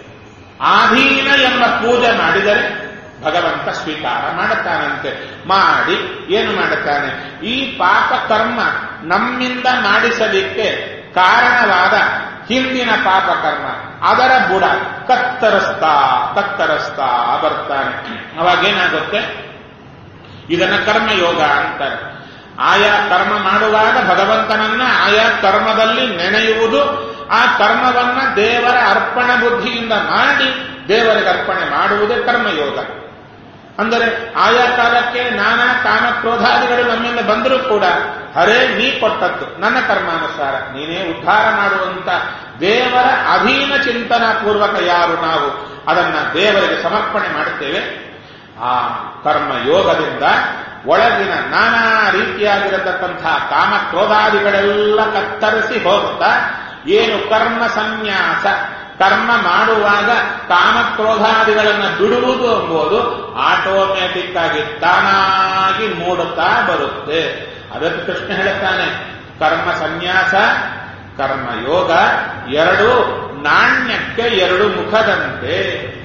ಆಧೀನ ಎಂಬ ಪೂಜೆ ಮಾಡಿದರೆ ಭಗವಂತ ಸ್ವೀಕಾರ ಮಾಡುತ್ತಾನಂತೆ ಮಾಡಿ ಏನು ಮಾಡುತ್ತಾನೆ ಈ ಪಾಪ ಕರ್ಮ ನಮ್ಮಿಂದ ಮಾಡಿಸಲಿಕ್ಕೆ ಕಾರಣವಾದ ಹಿಂದಿನ ಪಾಪ ಕರ್ಮ ಅದರ ಬುಡ ಕತ್ತರಿಸ್ತಾ ಕತ್ತರಿಸ್ತಾ ಬರ್ತಾನೆ ಅವಾಗೇನಾಗುತ್ತೆ ಇದನ್ನ ಕರ್ಮಯೋಗ ಅಂತಾರೆ ಆಯಾ ಕರ್ಮ ಮಾಡುವಾಗ ಭಗವಂತನನ್ನ ಆಯಾ ಕರ್ಮದಲ್ಲಿ ನೆನೆಯುವುದು ಆ ಕರ್ಮವನ್ನ ದೇವರ ಅರ್ಪಣ ಬುದ್ಧಿಯಿಂದ ಮಾಡಿ ದೇವರಿಗೆ ಅರ್ಪಣೆ ಮಾಡುವುದೇ ಕರ್ಮಯೋಗ ಅಂದರೆ ಆಯಾ ಕಾಲಕ್ಕೆ ನಾನಾ ಕಾಮ ಕ್ರೋಧಾದಿಗಳು ನಮ್ಮಿಂದ ಬಂದರೂ ಕೂಡ ಹರೇ ನೀ ಕೊಟ್ಟದ್ದು ನನ್ನ ಕರ್ಮಾನುಸಾರ ನೀನೇ ಉದ್ಧಾರ ಮಾಡುವಂತ ದೇವರ ಅಧೀನ ಚಿಂತನಾ ಪೂರ್ವಕ ಯಾರು ನಾವು ಅದನ್ನ ದೇವರಿಗೆ ಸಮರ್ಪಣೆ ಮಾಡುತ್ತೇವೆ ಆ ಕರ್ಮ ಯೋಗದಿಂದ ಒಳಗಿನ ನಾನಾ ರೀತಿಯಾಗಿರತಕ್ಕಂತಹ ಕಾಮ ಕ್ರೋಧಾದಿಗಳೆಲ್ಲ ಕತ್ತರಿಸಿ ಹೋಗುತ್ತಾ ಏನು ಕರ್ಮ ಸನ್ಯಾಸ ಕರ್ಮ ಮಾಡುವಾಗ ಕಾಮಕ್ರೋಧಾದಿಗಳನ್ನು ಬಿಡುವುದು ಎಂಬುದು ಆಟೋಮ್ಯಾಟಿಕ್ ಆಗಿ ತಾನಾಗಿ ಮೂಡುತ್ತಾ ಬರುತ್ತೆ ಅದಕ್ಕೆ ಕೃಷ್ಣ ಹೇಳುತ್ತಾನೆ ಕರ್ಮ ಸನ್ಯಾಸ ಕರ್ಮ ಯೋಗ ಎರಡು ನಾಣ್ಯಕ್ಕೆ ಎರಡು ಮುಖದಂತೆ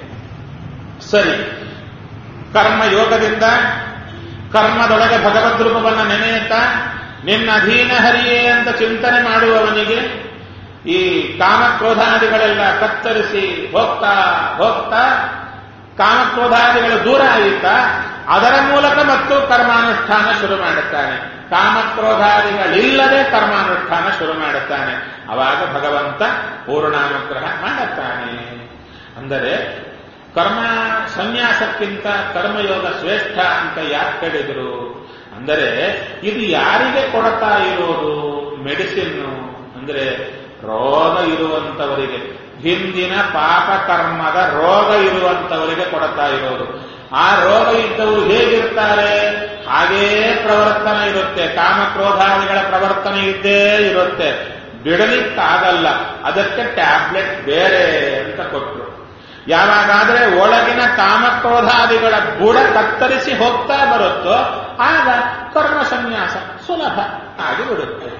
ಸರಿ ಕರ್ಮ ಯೋಗದಿಂದ ಕರ್ಮದೊಳಗೆ ಭಗವದ್ ರೂಪವನ್ನು ನೆನೆಯುತ್ತಾ ನಿನ್ನ ಅಧೀನ ಹರಿಯೇ ಅಂತ ಚಿಂತನೆ ಮಾಡುವವನಿಗೆ ಈ ಕಾಮಕ್ರೋಧಾದಿಗಳೆಲ್ಲ ಕತ್ತರಿಸಿ ಹೋಗ್ತಾ ಹೋಗ್ತಾ ಕಾಮಕ್ರೋಧಾದಿಗಳು ದೂರ ಆಯಿತಾ ಅದರ ಮೂಲಕ ಮತ್ತು ಕರ್ಮಾನುಷ್ಠಾನ ಶುರು ಮಾಡುತ್ತಾನೆ ಕಾಮಕ್ರೋಧಾದಿಗಳಿಲ್ಲದೆ ಕರ್ಮಾನುಷ್ಠಾನ ಶುರು ಮಾಡುತ್ತಾನೆ ಅವಾಗ ಭಗವಂತ ಪೂರ್ಣಾನುಗ್ರಹ ಮಾಡುತ್ತಾನೆ ಅಂದರೆ ಕರ್ಮ ಸನ್ಯಾಸಕ್ಕಿಂತ ಕರ್ಮಯೋಗ ಶ್ರೇಷ್ಠ ಅಂತ ಯಾಕೆ ಹೇಳಿದ್ರು ಅಂದರೆ ಇದು ಯಾರಿಗೆ ಕೊಡ್ತಾ ಇರೋದು ಮೆಡಿಸಿನ್ ಅಂದ್ರೆ ರೋಗ ಇರುವಂತವರಿಗೆ ಹಿಂದಿನ ಪಾಪ ಕರ್ಮದ ರೋಗ ಇರುವಂತವರಿಗೆ ಕೊಡ್ತಾ ಇರೋದು ಆ ರೋಗ ಇದ್ದವರು ಹೇಗಿರ್ತಾರೆ ಹಾಗೇ ಪ್ರವರ್ತನೆ ಇರುತ್ತೆ ಕಾಮಕ್ರೋಧಾದಿಗಳ ಪ್ರವರ್ತನೆ ಇದ್ದೇ ಇರುತ್ತೆ ಬಿಡಲಿಕ್ಕಾಗಲ್ಲ ಅದಕ್ಕೆ ಟ್ಯಾಬ್ಲೆಟ್ ಬೇರೆ ಅಂತ ಕೊಟ್ಟರು ಯಾವಾಗಾದ್ರೆ ಒಳಗಿನ ಕಾಮಕ್ರೋಧಾದಿಗಳ ಬುಡ ಕತ್ತರಿಸಿ ಹೋಗ್ತಾ ಬರುತ್ತೋ ಆಗ ಕರ್ಮ ಸನ್ಯಾಸ ಸುಲಭ ಆಗಿ ಬಿಡುತ್ತೆ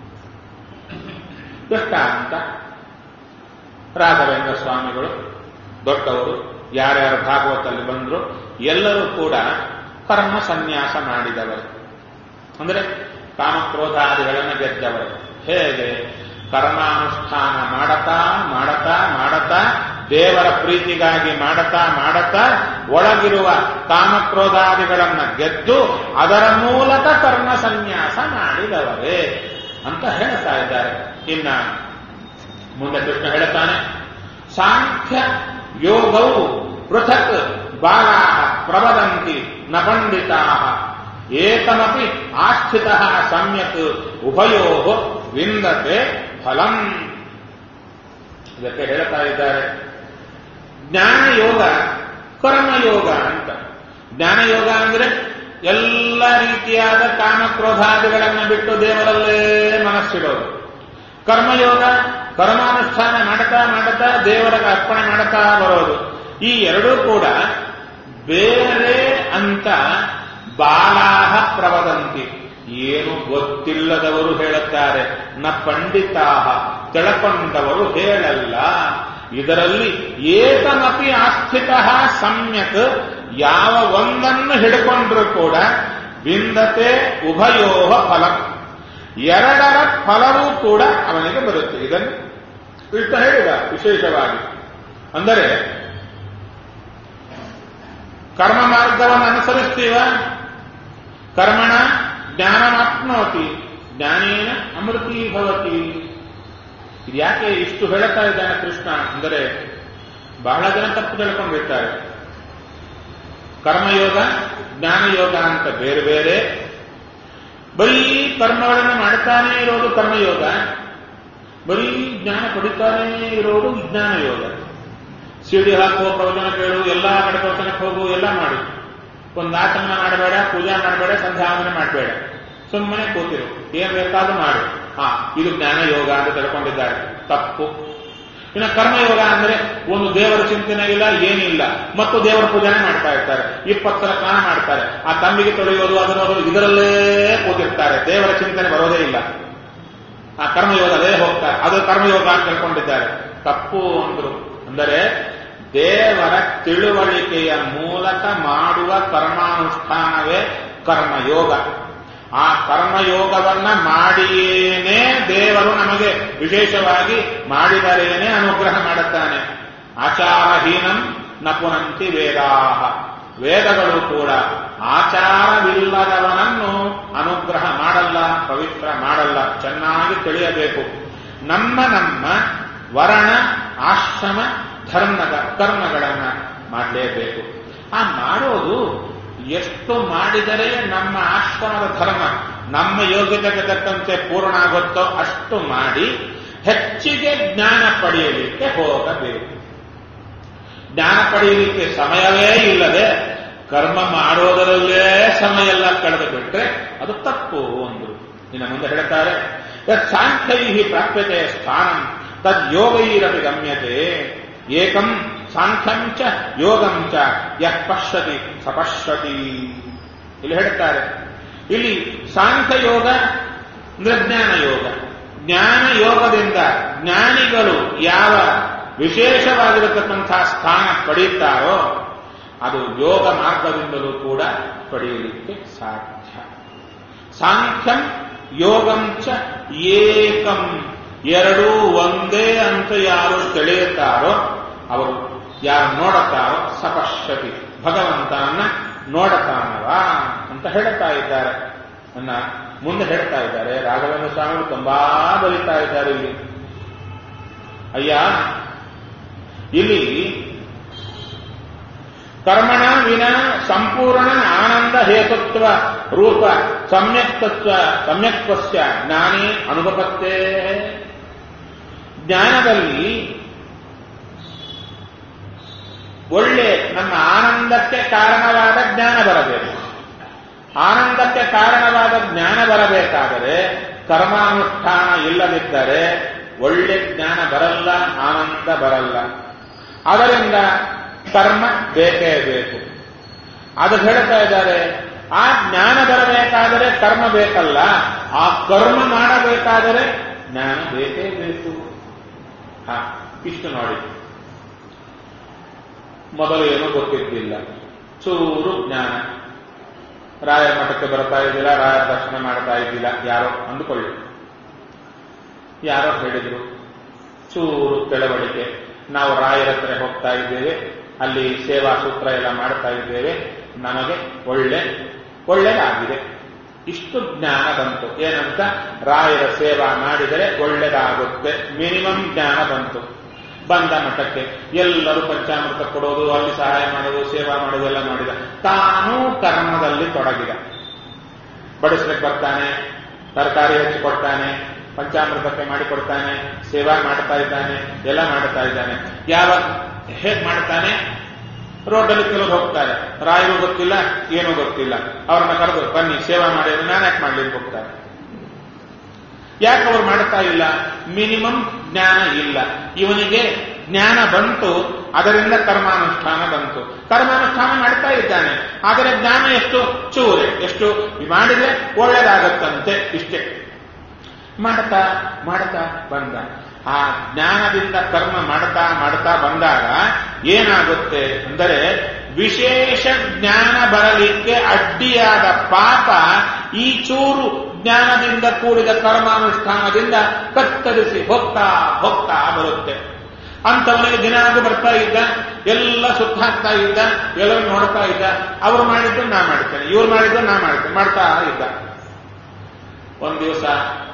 ದೃಷ್ಟಾಂತ ರಾಘವೇಂದ್ರ ಸ್ವಾಮಿಗಳು ದೊಡ್ಡವರು ಯಾರ್ಯಾರು ಭಾಗವತಲ್ಲಿ ಬಂದ್ರು ಎಲ್ಲರೂ ಕೂಡ ಕರ್ಮ ಸನ್ಯಾಸ ಮಾಡಿದವರು ಅಂದ್ರೆ ಕಾಮಕ್ರೋಧಾದಿಗಳನ್ನು ಗೆದ್ದವರು ಹೇಗೆ ಕರ್ಮಾನುಷ್ಠಾನ ಮಾಡತಾ ಮಾಡತಾ ಮಾಡತಾ ದೇವರ ಪ್ರೀತಿಗಾಗಿ ಮಾಡತಾ ಮಾಡತಾ ಒಳಗಿರುವ ಕಾಮಕ್ರೋಧಾದಿಗಳನ್ನ ಗೆದ್ದು ಅದರ ಮೂಲಕ ಕರ್ಮ ಸನ್ಯಾಸ ಮಾಡಿದವರೇ ಅಂತ ಹೇಳ್ತಾ ಇದ್ದಾರೆ ಇನ್ನ ಮುಂದೆ ಕೃಷ್ಣ ಹೇಳ್ತಾನೆ ಸಾಂಖ್ಯ ಯೋಗವು ಪೃಥಕ್ ಬಾಲಾ ಪ್ರವದಂತಿ ನ ಪಂಡಿತಾ ಏತಮಪಿ ಆಸ್ಥಿತ ಸಮ್ಯಕ್ ಉಭಯೋ ವಿಂದತೆ ಫಲಂ ಇದಕ್ಕೆ ಹೇಳ್ತಾ ಇದ್ದಾರೆ ಜ್ಞಾನಯೋಗ ಕರ್ಮಯೋಗ ಅಂತ ಜ್ಞಾನಯೋಗ ಅಂದ್ರೆ ಎಲ್ಲ ರೀತಿಯಾದ ಕಾಮಕ್ರೋಧಾದಿಗಳನ್ನು ಬಿಟ್ಟು ದೇವರಲ್ಲೇ ಮನಸ್ಸಿಡೋದು ಕರ್ಮಯೋಗ ಕರ್ಮಾನುಷ್ಠಾನ ಮಾಡ್ತಾ ಮಾಡ್ತಾ ದೇವರಿಗೆ ಅರ್ಪಣೆ ಮಾಡ್ತಾ ಬರೋದು ಈ ಎರಡೂ ಕೂಡ ಬೇರೆ ಅಂತ ಬಾಲಾಹ ಪ್ರವದಂತಿ ಏನು ಗೊತ್ತಿಲ್ಲದವರು ಹೇಳುತ್ತಾರೆ ನ ಪಂಡಿತಾಹ ತಿಳಕೊಂಡವರು ಹೇಳಲ್ಲ ಇದರಲ್ಲಿ ಏತಮಪಿ ಆಸ್ಥಿತ ಸಮ್ಯಕ್ ಯಾವ ಒಂದನ್ನು ಹಿಡ್ಕೊಂಡ್ರೂ ಕೂಡ ಬಿಂದತೆ ಉಭಯೋಹ ಫಲ ಎರಡರ ಫಲವೂ ಕೂಡ ಅವನಿಗೆ ಬರುತ್ತೆ ಇದನ್ನು ಕೃಷ್ಣ ಹೇಳಿದ ವಿಶೇಷವಾಗಿ ಅಂದರೆ ಕರ್ಮ ಮಾರ್ಗವನ್ನು ಅನುಸರಿಸ್ತೀವ ಕರ್ಮಣ ಜ್ಞಾನಮಾಪ್ನೋತಿ ಜ್ಞಾನೇನ ಅಮೃತಿ ಭವತಿ ಇದು ಯಾಕೆ ಇಷ್ಟು ಹೇಳುತ್ತಾ ಇದ್ದಾನೆ ಕೃಷ್ಣ ಅಂದರೆ ಬಹಳ ಜನ ತಪ್ಪು ತಿಳ್ಕೊಂಡಿರ್ತಾರೆ ಕರ್ಮಯೋಗ ಜ್ಞಾನಯೋಗ ಅಂತ ಬೇರೆ ಬೇರೆ ಬರೀ ಕರ್ಮಗಳನ್ನು ಮಾಡ್ತಾನೇ ಇರೋದು ಕರ್ಮಯೋಗ ಬರೀ ಜ್ಞಾನ ಪಡಿತಾನೇ ಇರೋದು ವಿಜ್ಞಾನ ಯೋಗ ಸಿಡಿ ಹಾಕುವ ಪ್ರವಚನ ಕೇಳು ಎಲ್ಲ ಕಡೆ ಪ್ರವಚನಕ್ಕೆ ಹೋಗು ಎಲ್ಲ ಮಾಡು ಒಂದು ಆಚಮನ ಮಾಡಬೇಡ ಪೂಜಾ ಮಾಡಬೇಡ ಸಂಧ್ಯಾವಂದನೆ ಮಾಡಬೇಡ ಸುಮ್ಮನೆ ಕೂತಿರು ಏನ್ ಬೇಕಾದ್ರೂ ಮಾಡು ಹಾ ಇದು ಜ್ಞಾನ ಯೋಗ ಅಂತ ತಿಳ್ಕೊಂಡಿದ್ದಾರೆ ತಪ್ಪು ಇನ್ನು ಕರ್ಮಯೋಗ ಅಂದ್ರೆ ಒಂದು ದೇವರ ಚಿಂತನೆ ಇಲ್ಲ ಏನಿಲ್ಲ ಮತ್ತು ದೇವರ ಪೂಜಾನೆ ಮಾಡ್ತಾ ಇರ್ತಾರೆ ಇಪ್ಪತ್ತು ಸಲ ಸ್ನಾನ ಮಾಡ್ತಾರೆ ಆ ತಂಬಿಗೆ ತೊಳೆಯೋದು ಅದನ್ನು ಇದರಲ್ಲೇ ಕೂತಿರ್ತಾರೆ ದೇವರ ಚಿಂತನೆ ಬರೋದೇ ಇಲ್ಲ ಆ ಕರ್ಮಯೋಗದೇ ಹೋಗ್ತಾರೆ ಅದು ಕರ್ಮಯೋಗ ಅಂತ ತಿಳ್ಕೊಂಡಿದ್ದಾರೆ ತಪ್ಪು ಅಂದ್ರು ಅಂದರೆ ದೇವರ ತಿಳುವಳಿಕೆಯ ಮೂಲಕ ಮಾಡುವ ಕರ್ಮಾನುಷ್ಠಾನವೇ ಕರ್ಮಯೋಗ ಆ ಕರ್ಮಯೋಗವನ್ನ ಮಾಡಿಯೇನೇ ದೇವರು ನಮಗೆ ವಿಶೇಷವಾಗಿ ಮಾಡಿದರೇನೆ ಅನುಗ್ರಹ ಮಾಡುತ್ತಾನೆ ಆಚಾರಹೀನಂ ನ ಪುನಂತಿ ವೇದಾಹ ವೇದಗಳು ಕೂಡ ಆಚಾರವಿಲ್ಲದವನನ್ನು ಅನುಗ್ರಹ ಮಾಡಲ್ಲ ಪವಿತ್ರ ಮಾಡಲ್ಲ ಚೆನ್ನಾಗಿ ತಿಳಿಯಬೇಕು ನಮ್ಮ ನಮ್ಮ ವರ್ಣ ಆಶ್ರಮ ಧರ್ಮದ ಕರ್ಮಗಳನ್ನ ಮಾಡಲೇಬೇಕು ಆ ಮಾಡೋದು ಎಷ್ಟು ಮಾಡಿದರೆ ನಮ್ಮ ಆಶ್ರಮದ ಧರ್ಮ ನಮ್ಮ ಯೋಗ್ಯತೆಗೆ ತಕ್ಕಂತೆ ಪೂರ್ಣ ಆಗುತ್ತೋ ಅಷ್ಟು ಮಾಡಿ ಹೆಚ್ಚಿಗೆ ಜ್ಞಾನ ಪಡೆಯಲಿಕ್ಕೆ ಹೋಗಬೇಕು ಜ್ಞಾನ ಪಡೆಯಲಿಕ್ಕೆ ಸಮಯವೇ ಇಲ್ಲದೆ ಕರ್ಮ ಮಾಡೋದರಲ್ಲೇ ಸಮಯ ಎಲ್ಲ ಕಳೆದು ಬಿಟ್ರೆ ಅದು ತಪ್ಪು ಅಂದರು ಇನ್ನು ಮುಂದೆ ಹೇಳ್ತಾರೆ ಯತ್ ಸಾಂಖ್ಯೈ ಪ್ರಾಪ್ಯತೆ ಸ್ಥಾನಂ ತದ್ ಯೋಗೈರಪಿ ಗಮ್ಯತೆ ಏಕಂ ಸಾಂಖ್ಯಂ ಚ ಯೋಗಂ ಚ ಯಃ ಪಶ್ಯತಿ ಸಪಶ್ಯತಿ ಇಲ್ಲಿ ಹೇಳ್ತಾರೆ ಇಲ್ಲಿ ಸಾಂಖ್ಯ ಯೋಗ ಅಂದ್ರೆ ಜ್ಞಾನ ಯೋಗ ಜ್ಞಾನ ಯೋಗದಿಂದ ಜ್ಞಾನಿಗಳು ಯಾವ ವಿಶೇಷವಾಗಿರತಕ್ಕಂತಹ ಸ್ಥಾನ ಪಡೆಯುತ್ತಾರೋ ಅದು ಯೋಗ ಮಾರ್ಗದಿಂದಲೂ ಕೂಡ ಪಡೆಯಲಿಕ್ಕೆ ಸಾಧ್ಯ ಸಾಂಖ್ಯಂ ಯೋಗಂ ಚ ಏಕಂ ಎರಡೂ ಒಂದೇ ಅಂತ ಯಾರು ತಿಳಿಯುತ್ತಾರೋ ಅವರು ಯಾರು ನೋಡುತ್ತಾರೋ ಸಪಶ್ಯತಿ ಭಗವಂತನನ್ನ ನೋಡತಾನವ ಅಂತ ಹೇಳ್ತಾ ಇದ್ದಾರೆ ನನ್ನ ಮುಂದೆ ಹೇಳ್ತಾ ಇದ್ದಾರೆ ರಾಘವೇಂದ್ರ ಸ್ವಾಮಿಗಳು ತುಂಬಾ ಬಲಿತಾ ಇದ್ದಾರೆ ಇಲ್ಲಿ ಅಯ್ಯ ಇಲ್ಲಿ ಕರ್ಮಣ ವಿನ ಸಂಪೂರ್ಣ ಆನಂದ ಹೇತುತ್ವ ರೂಪ ಸಮ್ಯಕ್ತತ್ವ ಸಮ್ಯಕ್ವಸ್ಯ ಜ್ಞಾನೇ ಅನುಭವತ್ತೆ ಜ್ಞಾನದಲ್ಲಿ ಒಳ್ಳೆ ನಮ್ಮ ಆನಂದಕ್ಕೆ ಕಾರಣವಾದ ಜ್ಞಾನ ಬರಬೇಕು ಆನಂದಕ್ಕೆ ಕಾರಣವಾದ ಜ್ಞಾನ ಬರಬೇಕಾದರೆ ಕರ್ಮಾನುಷ್ಠಾನ ಇಲ್ಲದಿದ್ದರೆ ಒಳ್ಳೆ ಜ್ಞಾನ ಬರಲ್ಲ ಆನಂದ ಬರಲ್ಲ ಅದರಿಂದ ಕರ್ಮ ಬೇಕೇ ಬೇಕು ಅದು ಹೇಳ್ತಾ ಇದ್ದಾರೆ ಆ ಜ್ಞಾನ ಬರಬೇಕಾದರೆ ಕರ್ಮ ಬೇಕಲ್ಲ ಆ ಕರ್ಮ ಮಾಡಬೇಕಾದರೆ ಜ್ಞಾನ ಬೇಕೇ ಬೇಕು ಹಾ ಇಷ್ಟು ನೋಡಿ ಮೊದಲು ಏನೂ ಗೊತ್ತಿದ್ದಿಲ್ಲ ಚೂರು ಜ್ಞಾನ ರಾಯರ ಮಠಕ್ಕೆ ಬರ್ತಾ ಇದ್ದಿಲ್ಲ ರಾಯರ ದರ್ಶನ ಮಾಡ್ತಾ ಇದ್ದಿಲ್ಲ ಯಾರೋ ಅಂದುಕೊಳ್ಳಿ ಯಾರೋ ಹೇಳಿದ್ರು ಚೂರು ತಿಳುವಳಿಕೆ ನಾವು ರಾಯರ ಹತ್ರ ಹೋಗ್ತಾ ಇದ್ದೇವೆ ಅಲ್ಲಿ ಸೇವಾ ಸೂತ್ರ ಎಲ್ಲ ಮಾಡ್ತಾ ಇದ್ದೇವೆ ನಮಗೆ ಒಳ್ಳೆ ಒಳ್ಳೆಯದಾಗಿದೆ ಇಷ್ಟು ಜ್ಞಾನ ಬಂತು ಏನಂತ ರಾಯರ ಸೇವಾ ಮಾಡಿದರೆ ಒಳ್ಳೆದಾಗುತ್ತೆ ಮಿನಿಮಮ್ ಜ್ಞಾನ ಬಂತು ಬಂದ ಮಠಕ್ಕೆ ಎಲ್ಲರೂ ಪಂಚಾಮೃತ ಕೊಡೋದು ಅಲ್ಲಿ ಸಹಾಯ ಮಾಡೋದು ಸೇವಾ ಮಾಡೋದು ಎಲ್ಲ ಮಾಡಿದ ತಾನೂ ಕರ್ಮದಲ್ಲಿ ತೊಡಗಿದ ಬಡಿಸ್ಲಿಕ್ಕೆ ಬರ್ತಾನೆ ತರಕಾರಿ ಹೆಚ್ಚಿ ಕೊಡ್ತಾನೆ ಪಂಚಾಮೃತಕ್ಕೆ ಮಾಡಿಕೊಡ್ತಾನೆ ಸೇವಾ ಮಾಡ್ತಾ ಇದ್ದಾನೆ ಎಲ್ಲ ಮಾಡ್ತಾ ಇದ್ದಾನೆ ಯಾವಾಗ ಹೇಗ್ ಮಾಡ್ತಾನೆ ರೋಡಲ್ಲಿ ಕೆಲವರು ಹೋಗ್ತಾರೆ ರಾಯರು ಗೊತ್ತಿಲ್ಲ ಏನೂ ಗೊತ್ತಿಲ್ಲ ಅವ್ರನ್ನ ಕರೆದು ಬನ್ನಿ ಸೇವಾ ಮಾಡಿ ಅಂದ್ರೆ ನಾನು ಯಾಕೆ ಮಾಡ್ಲಿ ಅಂತ ಹೋಗ್ತಾರೆ ಯಾಕೆ ಅವ್ರು ಮಾಡ್ತಾ ಇಲ್ಲ ಮಿನಿಮಮ್ ಜ್ಞಾನ ಇಲ್ಲ ಇವನಿಗೆ ಜ್ಞಾನ ಬಂತು ಅದರಿಂದ ಕರ್ಮಾನುಷ್ಠಾನ ಬಂತು ಕರ್ಮಾನುಷ್ಠಾನ ಮಾಡ್ತಾ ಇದ್ದಾನೆ ಆದರೆ ಜ್ಞಾನ ಎಷ್ಟು ಚೂರೆ ಎಷ್ಟು ಮಾಡಿದ್ರೆ ಒಳ್ಳೇದಾಗತ್ತಂತೆ ಇಷ್ಟೇ ಮಾಡ್ತಾ ಮಾಡ್ತಾ ಬಂದ ಆ ಜ್ಞಾನದಿಂದ ಕರ್ಮ ಮಾಡ್ತಾ ಮಾಡ್ತಾ ಬಂದಾಗ ಏನಾಗುತ್ತೆ ಅಂದರೆ ವಿಶೇಷ ಜ್ಞಾನ ಬರಲಿಕ್ಕೆ ಅಡ್ಡಿಯಾದ ಪಾಪ ಈ ಚೂರು ಜ್ಞಾನದಿಂದ ಕೂಡಿದ ಕರ್ಮಾನುಷ್ಠಾನದಿಂದ ಕತ್ತರಿಸಿ ಹೋಗ್ತಾ ಹೋಗ್ತಾ ಬರುತ್ತೆ ಅಂಥವನಿಗೆ ದಿನಾಗೂ ಬರ್ತಾ ಇದ್ದ ಎಲ್ಲ ಸುತ್ತ ಹಾಕ್ತಾ ಇದ್ದ ಎಲ್ಲರೂ ನೋಡ್ತಾ ಇದ್ದ ಅವ್ರು ಮಾಡಿದ್ದು ನಾ ಮಾಡ್ತೇನೆ ಇವ್ರು ಮಾಡಿದ್ದು ನಾ ಮಾಡ್ತೇನೆ ಮಾಡ್ತಾ ಇದ್ದ ಒಂದ್ ದಿವಸ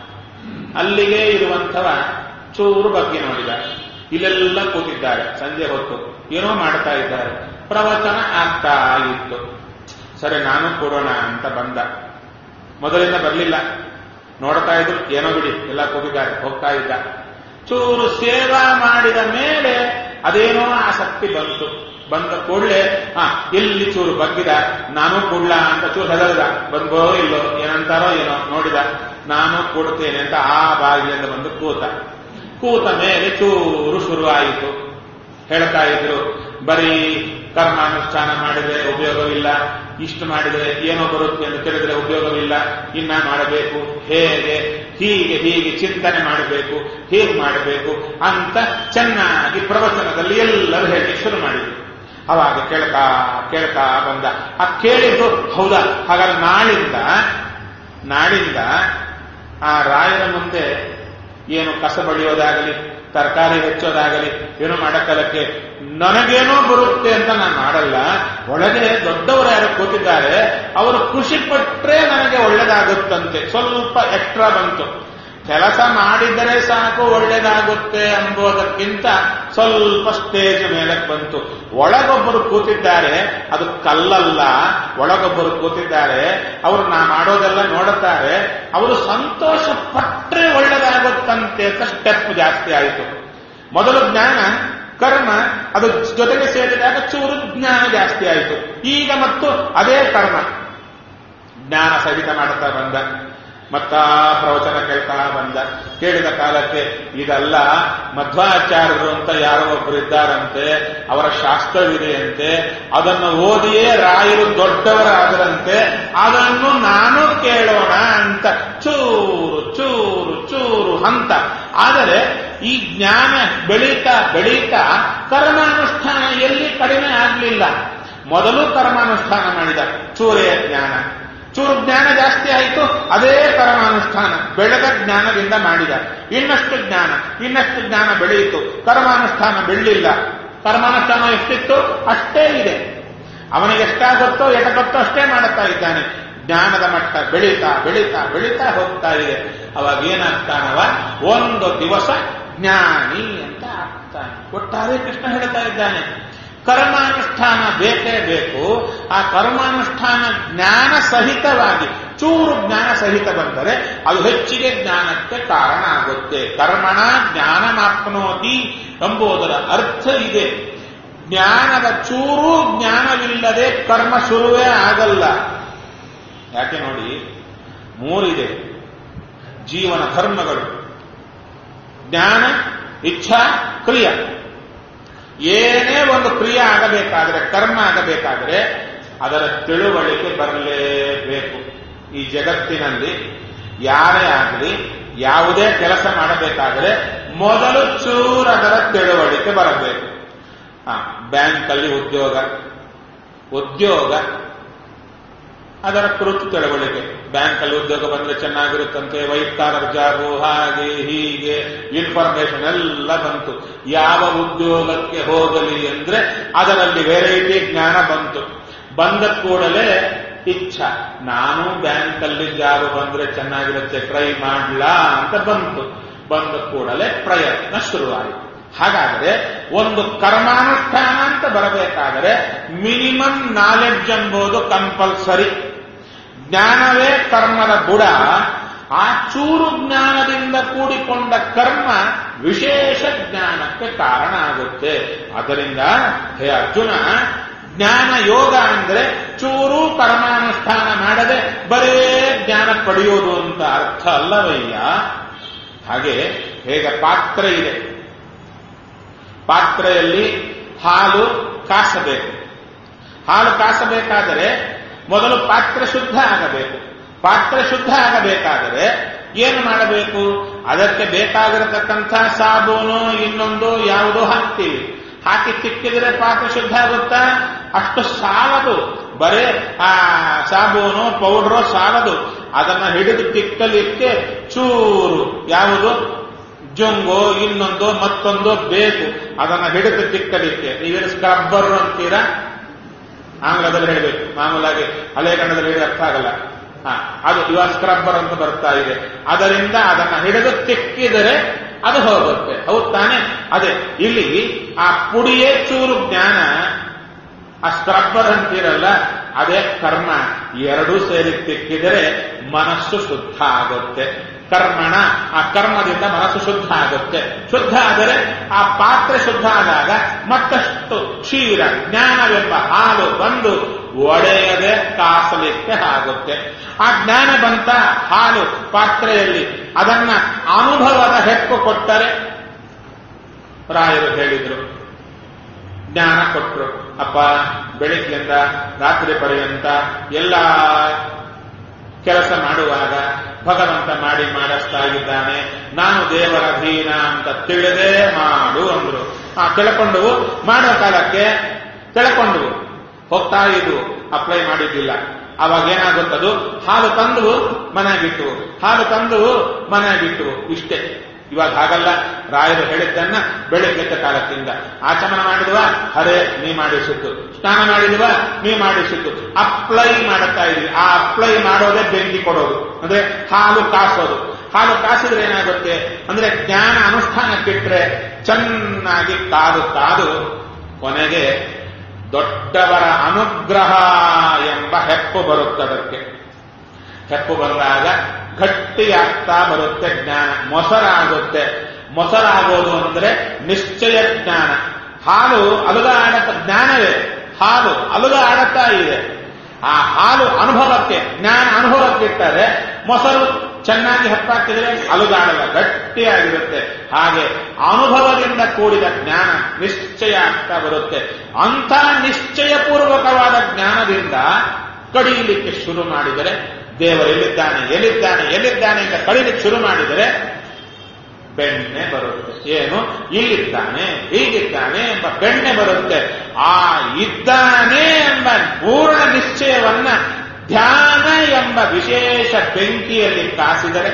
ಅಲ್ಲಿಗೆ ಇರುವಂಥವ ಚೂರು ಬಗ್ಗೆ ನೋಡಿದ ಇಲ್ಲೆಲ್ಲ ಕೂತಿದ್ದಾರೆ ಸಂಜೆ ಹೊತ್ತು ಏನೋ ಮಾಡ್ತಾ ಇದ್ದಾರೆ ಪ್ರವಚನ ಆಗ್ತಾ ಇತ್ತು ಸರಿ ನಾನು ಕೊಡೋಣ ಅಂತ ಬಂದ ಮೊದಲಿಂದ ಬರಲಿಲ್ಲ ನೋಡ್ತಾ ಇದ್ರು ಏನೋ ಬಿಡಿ ಎಲ್ಲ ಕೂತಿದ್ದಾರೆ ಹೋಗ್ತಾ ಇದ್ದ ಚೂರು ಸೇವಾ ಮಾಡಿದ ಮೇಲೆ ಅದೇನೋ ಆಸಕ್ತಿ ಬಂತು ಬಂದ ಕೂಡಲೇ ಹಾ ಎಲ್ಲಿ ಚೂರು ಬಗ್ಗಿದ ನಾನು ಕೊಡ್ಲಾ ಅಂತ ಚೂರು ಹೆದರ್ದ ಬಂದೋ ಇಲ್ಲೋ ಏನಂತಾರೋ ಏನೋ ನೋಡಿದ ನಾನು ಕೊಡ್ತೇನೆ ಅಂತ ಆ ಬಾಗಿಲಿಂದ ಬಂದು ಕೂತ ಕೂತ ಮೇಲೆ ಚೂರು ಶುರುವಾಯಿತು ಹೇಳ್ತಾ ಇದ್ರು ಬರೀ ಕರ್ಮಾನುಷ್ಠಾನ ಮಾಡಿದ್ರೆ ಉಪಯೋಗವಿಲ್ಲ ಇಷ್ಟು ಮಾಡಿದ್ರೆ ಏನೋ ಬರುತ್ತೆ ಅಂತ ತಿಳಿದ್ರೆ ಉಪಯೋಗವಿಲ್ಲ ಇನ್ನ ಮಾಡಬೇಕು ಹೇಗೆ ಹೀಗೆ ಹೀಗೆ ಚಿಂತನೆ ಮಾಡಬೇಕು ಹೀಗೆ ಮಾಡಬೇಕು ಅಂತ ಚೆನ್ನಾಗಿ ಪ್ರವಚನದಲ್ಲಿ ಎಲ್ಲರೂ ಹೇಳಿ ಶುರು ಮಾಡಿದ್ರು ಅವಾಗ ಕೇಳ್ತಾ ಕೇಳ್ತಾ ಬಂದ ಆ ಕೇಳಿದ್ರು ಹೌದಾ ಹಾಗಾದ್ರೆ ನಾಳಿಂದ ನಾಳಿಂದ ಆ ರಾಯರ ಮುಂದೆ ಏನು ಕಸ ಬಳಿಯೋದಾಗಲಿ ತರಕಾರಿ ಹೆಚ್ಚೋದಾಗಲಿ ಏನೋ ಮಾಡಕ್ಕಲಕ್ಕೆ ನನಗೇನೋ ಬರುತ್ತೆ ಅಂತ ನಾನು ಮಾಡಲ್ಲ ಒಳಗೆ ದೊಡ್ಡವರು ಯಾರು ಕೂತಿದ್ದಾರೆ ಅವರು ಖುಷಿ ಪಟ್ರೆ ನನಗೆ ಒಳ್ಳೇದಾಗುತ್ತಂತೆ ಸ್ವಲ್ಪ ಎಕ್ಸ್ಟ್ರಾ ಬಂತು ಕೆಲಸ ಮಾಡಿದರೆ ಸಾಕು ಒಳ್ಳೇದಾಗುತ್ತೆ ಎಂಬುದಕ್ಕಿಂತ ಸ್ವಲ್ಪ ಸ್ಟೇಜ್ ಮೇಲೆ ಬಂತು ಒಳಗೊಬ್ಬರು ಕೂತಿದ್ದಾರೆ ಅದು ಕಲ್ಲಲ್ಲ ಒಳಗೊಬ್ಬರು ಕೂತಿದ್ದಾರೆ ಅವರು ನಾ ಮಾಡೋದೆಲ್ಲ ನೋಡುತ್ತಾರೆ ಅವರು ಸಂತೋಷ ಪಟ್ರೆ ಒಳ್ಳೇದಾಗುತ್ತಂತೆ ಅಂತ ಸ್ಟೆಪ್ ಜಾಸ್ತಿ ಆಯಿತು ಮೊದಲು ಜ್ಞಾನ ಕರ್ಮ ಅದು ಜೊತೆಗೆ ಸೇರಿದಾಗ ಚೂರು ಜ್ಞಾನ ಜಾಸ್ತಿ ಆಯಿತು ಈಗ ಮತ್ತು ಅದೇ ಕರ್ಮ ಜ್ಞಾನ ಸಹಿತ ಮಾಡುತ್ತಾ ಬಂದ ಮತ್ತ ಪ್ರವಚನ ಕೇಳ್ತಾ ಬಂದ ಕೇಳಿದ ಕಾಲಕ್ಕೆ ಇದಲ್ಲ ಮಧ್ವಾಚಾರ್ಯರು ಅಂತ ಯಾರೋ ಒಬ್ಬರು ಇದ್ದಾರಂತೆ ಅವರ ಶಾಸ್ತ್ರವಿದೆಯಂತೆ ಅದನ್ನು ಓದಿಯೇ ರಾಯರು ದೊಡ್ಡವರಾದರಂತೆ ಅದನ್ನು ನಾನು ಕೇಳೋಣ ಅಂತ ಚೂರು ಚೂರು ಚೂರು ಹಂತ ಆದರೆ ಈ ಜ್ಞಾನ ಬೆಳೀತಾ ಬೆಳೀತಾ ಕರ್ಮಾನುಷ್ಠಾನ ಎಲ್ಲಿ ಕಡಿಮೆ ಆಗಲಿಲ್ಲ ಮೊದಲು ಕರ್ಮಾನುಷ್ಠಾನ ಮಾಡಿದ ಚೂರೆಯ ಜ್ಞಾನ ಚೂರು ಜ್ಞಾನ ಜಾಸ್ತಿ ಆಯಿತು ಅದೇ ಕರ್ಮಾನುಷ್ಠಾನ ಬೆಳೆದ ಜ್ಞಾನದಿಂದ ಮಾಡಿದ ಇನ್ನಷ್ಟು ಜ್ಞಾನ ಇನ್ನಷ್ಟು ಜ್ಞಾನ ಬೆಳೆಯಿತು ಕರ್ಮಾನುಷ್ಠಾನ ಬೆಳ್ಳಿಲ್ಲ ಕರ್ಮಾನುಷ್ಠಾನ ಎಷ್ಟಿತ್ತು ಅಷ್ಟೇ ಇದೆ ಅವನಿಗೆ ಎಷ್ಟಾಗುತ್ತೋ ಎಟಗುತ್ತೋ ಅಷ್ಟೇ ಮಾಡುತ್ತಾ ಇದ್ದಾನೆ ಜ್ಞಾನದ ಮಟ್ಟ ಬೆಳೀತಾ ಬೆಳೀತಾ ಬೆಳೀತಾ ಹೋಗ್ತಾ ಇದೆ ಅವಾಗ ಏನಾಗ್ತಾನವ ಒಂದು ದಿವಸ ಜ್ಞಾನಿ ಅಂತ ಆಗ್ತಾನೆ ಒಟ್ಟಾರೆ ಕೃಷ್ಣ ಹೇಳ್ತಾ ಇದ್ದಾನೆ ಕರ್ಮಾನುಷ್ಠಾನ ಬೇಕೇ ಬೇಕು ಆ ಕರ್ಮಾನುಷ್ಠಾನ ಜ್ಞಾನ ಸಹಿತವಾಗಿ ಚೂರು ಜ್ಞಾನ ಸಹಿತ ಬಂದರೆ ಅದು ಹೆಚ್ಚಿಗೆ ಜ್ಞಾನಕ್ಕೆ ಕಾರಣ ಆಗುತ್ತೆ ಕರ್ಮಣ ಜ್ಞಾನ ಮಾಪ್ನೋತಿ ಎಂಬುದರ ಅರ್ಥ ಇದೆ ಜ್ಞಾನದ ಚೂರು ಜ್ಞಾನವಿಲ್ಲದೆ ಕರ್ಮ ಶುರುವೇ ಆಗಲ್ಲ ಯಾಕೆ ನೋಡಿ ಮೂರಿದೆ ಜೀವನ ಧರ್ಮಗಳು ಜ್ಞಾನ ಇಚ್ಛಾ ಕ್ರಿಯ ಏನೇ ಒಂದು ಕ್ರಿಯೆ ಆಗಬೇಕಾದರೆ ಕರ್ಮ ಆಗಬೇಕಾದರೆ ಅದರ ತಿಳುವಳಿಕೆ ಬರಲೇಬೇಕು ಈ ಜಗತ್ತಿನಲ್ಲಿ ಯಾರೇ ಆಗಲಿ ಯಾವುದೇ ಕೆಲಸ ಮಾಡಬೇಕಾದರೆ ಮೊದಲು ಚೂರು ಅದರ ತಿಳುವಳಿಕೆ ಬರಬೇಕು ಆ ಬ್ಯಾಂಕಲ್ಲಿ ಉದ್ಯೋಗ ಉದ್ಯೋಗ ಅದರ ಕುರಿತು ತಿಳುವಳಿಕೆ ಬ್ಯಾಂಕಲ್ಲಿ ಉದ್ಯೋಗ ಬಂದ್ರೆ ಚೆನ್ನಾಗಿರುತ್ತಂತೆ ವೈಟ್ ಕಾಲರ್ ಜಾಬು ಹಾಗೆ ಹೀಗೆ ಇನ್ಫಾರ್ಮೇಶನ್ ಎಲ್ಲ ಬಂತು ಯಾವ ಉದ್ಯೋಗಕ್ಕೆ ಹೋಗಲಿ ಅಂದ್ರೆ ಅದರಲ್ಲಿ ವೆರೈಟಿ ಜ್ಞಾನ ಬಂತು ಬಂದ ಕೂಡಲೇ ಇಚ್ಛಾ ನಾನು ಬ್ಯಾಂಕಲ್ಲಿ ಜಾಬ್ ಬಂದ್ರೆ ಚೆನ್ನಾಗಿರುತ್ತೆ ಟ್ರೈ ಮಾಡ್ಲಾ ಅಂತ ಬಂತು ಬಂದ ಕೂಡಲೇ ಪ್ರಯತ್ನ ಶುರುವಾಯಿತು ಹಾಗಾದರೆ ಒಂದು ಕರ್ಮಾನುಷ್ಠಾನ ಅಂತ ಬರಬೇಕಾದರೆ ಮಿನಿಮಮ್ ನಾಲೆಡ್ಜ್ ಎಂಬುದು ಕಂಪಲ್ಸರಿ ಜ್ಞಾನವೇ ಕರ್ಮದ ಬುಡ ಆ ಚೂರು ಜ್ಞಾನದಿಂದ ಕೂಡಿಕೊಂಡ ಕರ್ಮ ವಿಶೇಷ ಜ್ಞಾನಕ್ಕೆ ಕಾರಣ ಆಗುತ್ತೆ ಅದರಿಂದ ಹೇ ಅರ್ಜುನ ಜ್ಞಾನ ಯೋಗ ಅಂದ್ರೆ ಚೂರು ಕರ್ಮಾನುಷ್ಠಾನ ಮಾಡದೆ ಬರೇ ಜ್ಞಾನ ಪಡೆಯೋದು ಅಂತ ಅರ್ಥ ಅಲ್ಲವಯ್ಯ ಹಾಗೆ ಹೇಗೆ ಪಾತ್ರೆ ಇದೆ ಪಾತ್ರೆಯಲ್ಲಿ ಹಾಲು ಕಾಸಬೇಕು ಹಾಲು ಕಾಸಬೇಕಾದರೆ ಮೊದಲು ಪಾತ್ರೆ ಶುದ್ಧ ಆಗಬೇಕು ಪಾತ್ರೆ ಶುದ್ಧ ಆಗಬೇಕಾದರೆ ಏನು ಮಾಡಬೇಕು ಅದಕ್ಕೆ ಬೇಕಾಗಿರತಕ್ಕಂಥ ಸಾಬೂನು ಇನ್ನೊಂದು ಯಾವುದೋ ಹಾಕ್ತೀವಿ ಹಾಕಿ ತಿಕ್ಕಿದರೆ ಪಾತ್ರೆ ಶುದ್ಧ ಆಗುತ್ತಾ ಅಷ್ಟು ಸಾಲದು ಬರೇ ಆ ಸಾಬೂನು ಪೌಡ್ರು ಸಾಲದು ಅದನ್ನ ಹಿಡಿದು ತಿಕ್ಕಲಿಕ್ಕೆ ಚೂರು ಯಾವುದು ಜೊಂಗು ಇನ್ನೊಂದು ಮತ್ತೊಂದು ಬೇಕು ಅದನ್ನ ಹಿಡಿದು ತಿಕ್ಕಲಿಕ್ಕೆ ನೀವೇನು ಸ್ಕ್ರಬ್ಬರ್ ಅಂತೀರಾ ಆಂಗ್ಲದಲ್ಲಿ ಹೇಳಬೇಕು ಮಾಮೂಲಾಗಿ ಹಳೆ ಕನ್ನಡದಲ್ಲಿ ಹೇಳಿ ಅರ್ಥ ಆಗಲ್ಲ ಹಾ ಅದು ಇವಾಗ ಸ್ಕ್ರಬ್ಬರ್ ಅಂತ ಬರ್ತಾ ಇದೆ ಅದರಿಂದ ಅದನ್ನ ಹಿಡಿದು ತಿಕ್ಕಿದರೆ ಅದು ಹೋಗುತ್ತೆ ಹೌದು ತಾನೆ ಅದೇ ಇಲ್ಲಿ ಆ ಪುಡಿಯೇ ಚೂರು ಜ್ಞಾನ ಆ ಸ್ಕ್ರಬ್ಬರ್ ಅಂತೀರಲ್ಲ ಅದೇ ಕರ್ಮ ಎರಡೂ ಸೇರಿ ತಿಕ್ಕಿದರೆ ಮನಸ್ಸು ಶುದ್ಧ ಆಗುತ್ತೆ ಕರ್ಮಣ ಆ ಕರ್ಮದಿಂದ ಮನಸ್ಸು ಶುದ್ಧ ಆಗುತ್ತೆ ಶುದ್ಧ ಆದರೆ ಆ ಪಾತ್ರೆ ಶುದ್ಧ ಆದಾಗ ಮತ್ತಷ್ಟು ಕ್ಷೀರ ಜ್ಞಾನವೆಂಬ ಹಾಲು ಬಂದು ಒಡೆಯದೆ ಕಾಸಲಿಕ್ಕೆ ಆಗುತ್ತೆ ಆ ಜ್ಞಾನ ಬಂತ ಹಾಲು ಪಾತ್ರೆಯಲ್ಲಿ ಅದನ್ನ ಅನುಭವದ ಹೆಕ್ಕು ಕೊಟ್ಟರೆ ರಾಯರು ಹೇಳಿದ್ರು ಜ್ಞಾನ ಕೊಟ್ಟರು ಅಪ್ಪ ಬೆಳಿಗ್ಗೆಯಿಂದ ರಾತ್ರಿ ಪರ್ಯಂತ ಎಲ್ಲ ಕೆಲಸ ಮಾಡುವಾಗ ಭಗವಂತ ಮಾಡಿ ಮಾಡಿಸ್ತಾ ಇದ್ದಾನೆ ನಾನು ದೇವರ ಅಧೀನ ಅಂತ ತಿಳಿದೇ ಮಾಡು ಅಂದ್ರು ಆ ತಿಳ್ಕೊಂಡವು ಮಾಡೋ ಕಾಲಕ್ಕೆ ತಿಳ್ಕೊಂಡವು ಹೋಗ್ತಾ ಇದ್ವು ಅಪ್ಲೈ ಮಾಡಿದ್ದಿಲ್ಲ ಅವಾಗ ಏನಾಗುತ್ತದು ಹಾಲು ತಂದು ಮನೆಯಾಗಿಟ್ಟು ಹಾಲು ತಂದು ಮನೆಯಾಗಿಟ್ಟು ಇಷ್ಟೇ ಇವಾಗ ಹಾಗಲ್ಲ ರಾಯರು ಹೇಳಿದ್ದನ್ನ ಬೆಳಗ್ಗೆದ್ದ ಕಾಲಕ್ಕಿಂದ ಆಚಮನ ಮಾಡಿದ್ವ ಹರೇ ನೀ ಮಾಡಿಸಿದ್ದು ಸ್ನಾನ ಮಾಡಿದ್ವ ನೀ ಮಾಡಿಸಿದ್ದು ಅಪ್ಲೈ ಮಾಡುತ್ತಾ ಇದ್ವಿ ಆ ಅಪ್ಲೈ ಮಾಡೋದೇ ಬೆಂಕಿ ಕೊಡೋದು ಅಂದ್ರೆ ಹಾಲು ಕಾಸೋದು ಹಾಲು ಕಾಸಿದ್ರೆ ಏನಾಗುತ್ತೆ ಅಂದ್ರೆ ಜ್ಞಾನ ಅನುಷ್ಠಾನಕ್ಕಿಟ್ರೆ ಚೆನ್ನಾಗಿ ಕಾದು ಕಾದು ಕೊನೆಗೆ ದೊಡ್ಡವರ ಅನುಗ್ರಹ ಎಂಬ ಹೆಪ್ಪು ಬರುತ್ತೆ ಅದಕ್ಕೆ ಹೆಪ್ಪು ಬಂದಾಗ ಗಟ್ಟಿಯಾಗ್ತಾ ಬರುತ್ತೆ ಜ್ಞಾನ ಮೊಸರಾಗುತ್ತೆ ಮೊಸರಾಗೋದು ಅಂದ್ರೆ ನಿಶ್ಚಯ ಜ್ಞಾನ ಹಾಲು ಅಲುಗಾಡತ ಜ್ಞಾನವೇ ಹಾಲು ಅಲುಗಾಡುತ್ತಾ ಇದೆ ಆ ಹಾಲು ಅನುಭವಕ್ಕೆ ಜ್ಞಾನ ಅನುಭವಕ್ಕಿಟ್ಟರೆ ಮೊಸರು ಚೆನ್ನಾಗಿ ಹತ್ತಾಕಿದರೆ ಅಲುಗಾಡಲ್ಲ ಗಟ್ಟಿಯಾಗಿರುತ್ತೆ ಹಾಗೆ ಅನುಭವದಿಂದ ಕೂಡಿದ ಜ್ಞಾನ ನಿಶ್ಚಯ ಆಗ್ತಾ ಬರುತ್ತೆ ಅಂಥ ನಿಶ್ಚಯಪೂರ್ವಕವಾದ ಜ್ಞಾನದಿಂದ ಕಡಿಯಲಿಕ್ಕೆ ಶುರು ಮಾಡಿದರೆ ದೇವರು ಎಲ್ಲಿದ್ದಾನೆ ಎಲ್ಲಿದ್ದಾನೆ ಎಲ್ಲಿದ್ದಾನೆ ಅಂತ ಕಡಿಲಿಕ್ಕೆ ಶುರು ಮಾಡಿದರೆ ಬೆಣ್ಣೆ ಬರುತ್ತೆ ಏನು ಇಲ್ಲಿದ್ದಾನೆ ಹೀಗಿದ್ದಾನೆ ಎಂಬ ಬೆಣ್ಣೆ ಬರುತ್ತೆ ಆ ಇದ್ದಾನೆ ಎಂಬ ಪೂರ್ಣ ನಿಶ್ಚಯವನ್ನ ಧ್ಯಾನ ಎಂಬ ವಿಶೇಷ ಬೆಂಕಿಯಲ್ಲಿ ಕಾಸಿದರೆ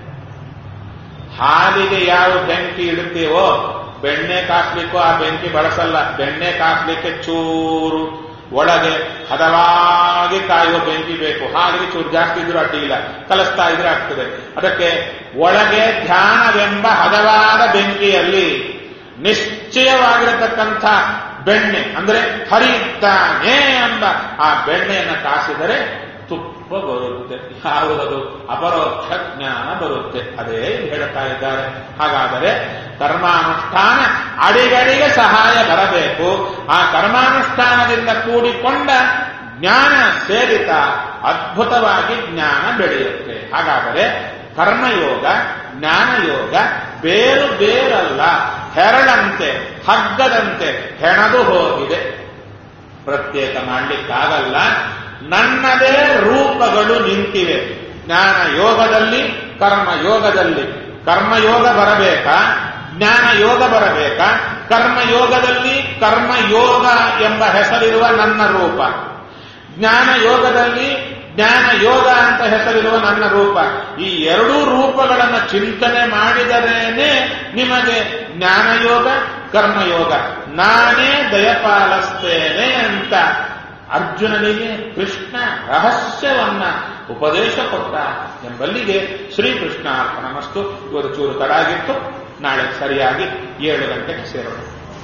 ಹಾಲಿಗೆ ಯಾವ ಬೆಂಕಿ ಇಡುತ್ತೀವೋ ಬೆಣ್ಣೆ ಕಾಸ್ಲಿಕ್ಕೂ ಆ ಬೆಂಕಿ ಬಳಸಲ್ಲ ಬೆಣ್ಣೆ ಕಾಸ್ಲಿಕ್ಕೆ ಚೂರು ಒಳಗೆ ಹದವಾಗಿ ಕಾಯುವ ಬೆಂಕಿ ಬೇಕು ಹಾಲಿಗೆ ಚೂರು ಜಾಸ್ತಿ ಇದ್ರೂ ಅಡ್ಡಿಯಿಲ್ಲ ಕಲಿಸ್ತಾ ಇದ್ರೆ ಆಗ್ತದೆ ಅದಕ್ಕೆ ಒಳಗೆ ಧ್ಯಾನವೆಂಬ ಹದವಾದ ಬೆಂಕಿಯಲ್ಲಿ ನಿಶ್ಚಯವಾಗಿರತಕ್ಕಂಥ ಬೆಣ್ಣೆ ಅಂದ್ರೆ ಹರಿಯುತ್ತಾನೆ ಎಂಬ ಆ ಬೆಣ್ಣೆಯನ್ನು ಕಾಸಿದರೆ ತುಪ್ಪ ಬರುತ್ತೆ ಯಾವುದದು ಅಪರೋಕ್ಷ ಜ್ಞಾನ ಬರುತ್ತೆ ಅದೇ ಹೇಳ್ತಾ ಇದ್ದಾರೆ ಹಾಗಾದರೆ ಕರ್ಮಾನುಷ್ಠಾನ ಅಡಿಗಡಿಗೆ ಸಹಾಯ ಬರಬೇಕು ಆ ಕರ್ಮಾನುಷ್ಠಾನದಿಂದ ಕೂಡಿಕೊಂಡ ಜ್ಞಾನ ಸೇರಿತ ಅದ್ಭುತವಾಗಿ ಜ್ಞಾನ ಬೆಳೆಯುತ್ತೆ ಹಾಗಾದರೆ ಕರ್ಮಯೋಗ ಜ್ಞಾನಯೋಗ ಬೇರು ಬೇರಲ್ಲ ಹೆರಳಂತೆ ಹಗ್ಗದಂತೆ ಹೆಣದು ಹೋಗಿದೆ ಪ್ರತ್ಯೇಕ ಮಾಡಲಿಕ್ಕಾಗಲ್ಲ ನನ್ನದೇ ರೂಪಗಳು ನಿಂತಿವೆ ಜ್ಞಾನ ಯೋಗದಲ್ಲಿ ಕರ್ಮ ಯೋಗದಲ್ಲಿ ಕರ್ಮಯೋಗ ಬರಬೇಕಾ ಜ್ಞಾನ ಯೋಗ ಬರಬೇಕಾ ಕರ್ಮಯೋಗದಲ್ಲಿ ಕರ್ಮಯೋಗ ಎಂಬ ಹೆಸರಿರುವ ನನ್ನ ರೂಪ ಜ್ಞಾನ ಯೋಗದಲ್ಲಿ ಜ್ಞಾನ ಯೋಗ ಅಂತ ಹೆಸರಿರುವ ನನ್ನ ರೂಪ ಈ ಎರಡೂ ರೂಪಗಳನ್ನು ಚಿಂತನೆ ಮಾಡಿದರೇನೆ ನಿಮಗೆ ಜ್ಞಾನಯೋಗ ಕರ್ಮಯೋಗ ನಾನೇ ದಯಪಾಲಿಸ್ತೇನೆ ಅಂತ ಅರ್ಜುನನಿಗೆ ಕೃಷ್ಣ ರಹಸ್ಯವನ್ನ ಉಪದೇಶ ಕೊಟ್ಟ ಎಂಬಲ್ಲಿಗೆ ಶ್ರೀಕೃಷ್ಣ ಅರ್ಪಣಮಸ್ತು ಇವತ್ತು ಚೂರು ತಡಾಗಿತ್ತು ನಾಳೆ ಸರಿಯಾಗಿ ಏಳು ಗಂಟೆಗೆ ಸೇರೋಣ